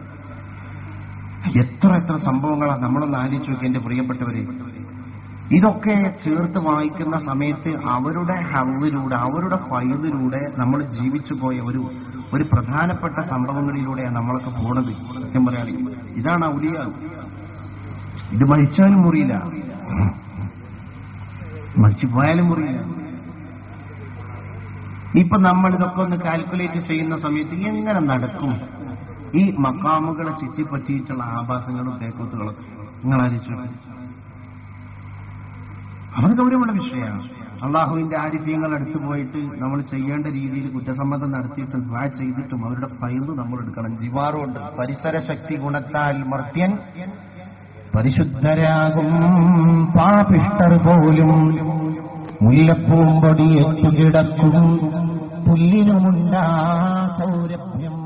എത്ര എത്ര സംഭവങ്ങളാണ് നമ്മളൊന്ന് ആലോചിച്ച് നോക്കി എന്റെ പ്രിയപ്പെട്ടവരെ ഇതൊക്കെ ചേർത്ത് വായിക്കുന്ന സമയത്ത് അവരുടെ ഹവിലൂടെ അവരുടെ ഫൈലിലൂടെ നമ്മൾ ജീവിച്ചു പോയ ഒരു ഒരു പ്രധാനപ്പെട്ട സംഭവങ്ങളിലൂടെയാണ് നമ്മളൊക്കെ പോണത് സത്യം പറയുകയാണെങ്കിൽ ഇതാണ് ഔലിയ ഇത് മരിച്ചാലും മുറിയില്ല മരിച്ചു പോയാലും മുറിയില്ല ഇപ്പൊ നമ്മൾ ഇതൊക്കെ ഒന്ന് കാൽക്കുലേറ്റ് ചെയ്യുന്ന സമയത്ത് എങ്ങനെ നടക്കും ഈ മക്കാമുകളെ ചുറ്റിപ്പറ്റിയിട്ടുള്ള ആഭാസങ്ങളും തേക്കൂത്തുകളും നിങ്ങൾ ആലോചിച്ചു അവർ ഗൗരവമുള്ള വിഷയമാണ് അള്ളാഹുവിന്റെ ആരിഫ്യങ്ങൾ അടുത്ത് പോയിട്ട് നമ്മൾ ചെയ്യേണ്ട രീതിയിൽ കുറ്റസമ്മതം നടത്തിയിട്ടും ദ്വാ ചെയ്തിട്ടും അവരുടെ ഫൈല് നമ്മൾ എടുക്കണം ജിവാറുണ്ട് പരിസര ശക്തി ഗുണത്താൽ മർത്യൻ പരിശുദ്ധരാകും പാപിഷ്ടർ പോലും മുല്ലപ്പൂമ്പൊടി എത്തുകിടക്കും പുല്ലിനുമുണ്ടാ സൗരഭ്യം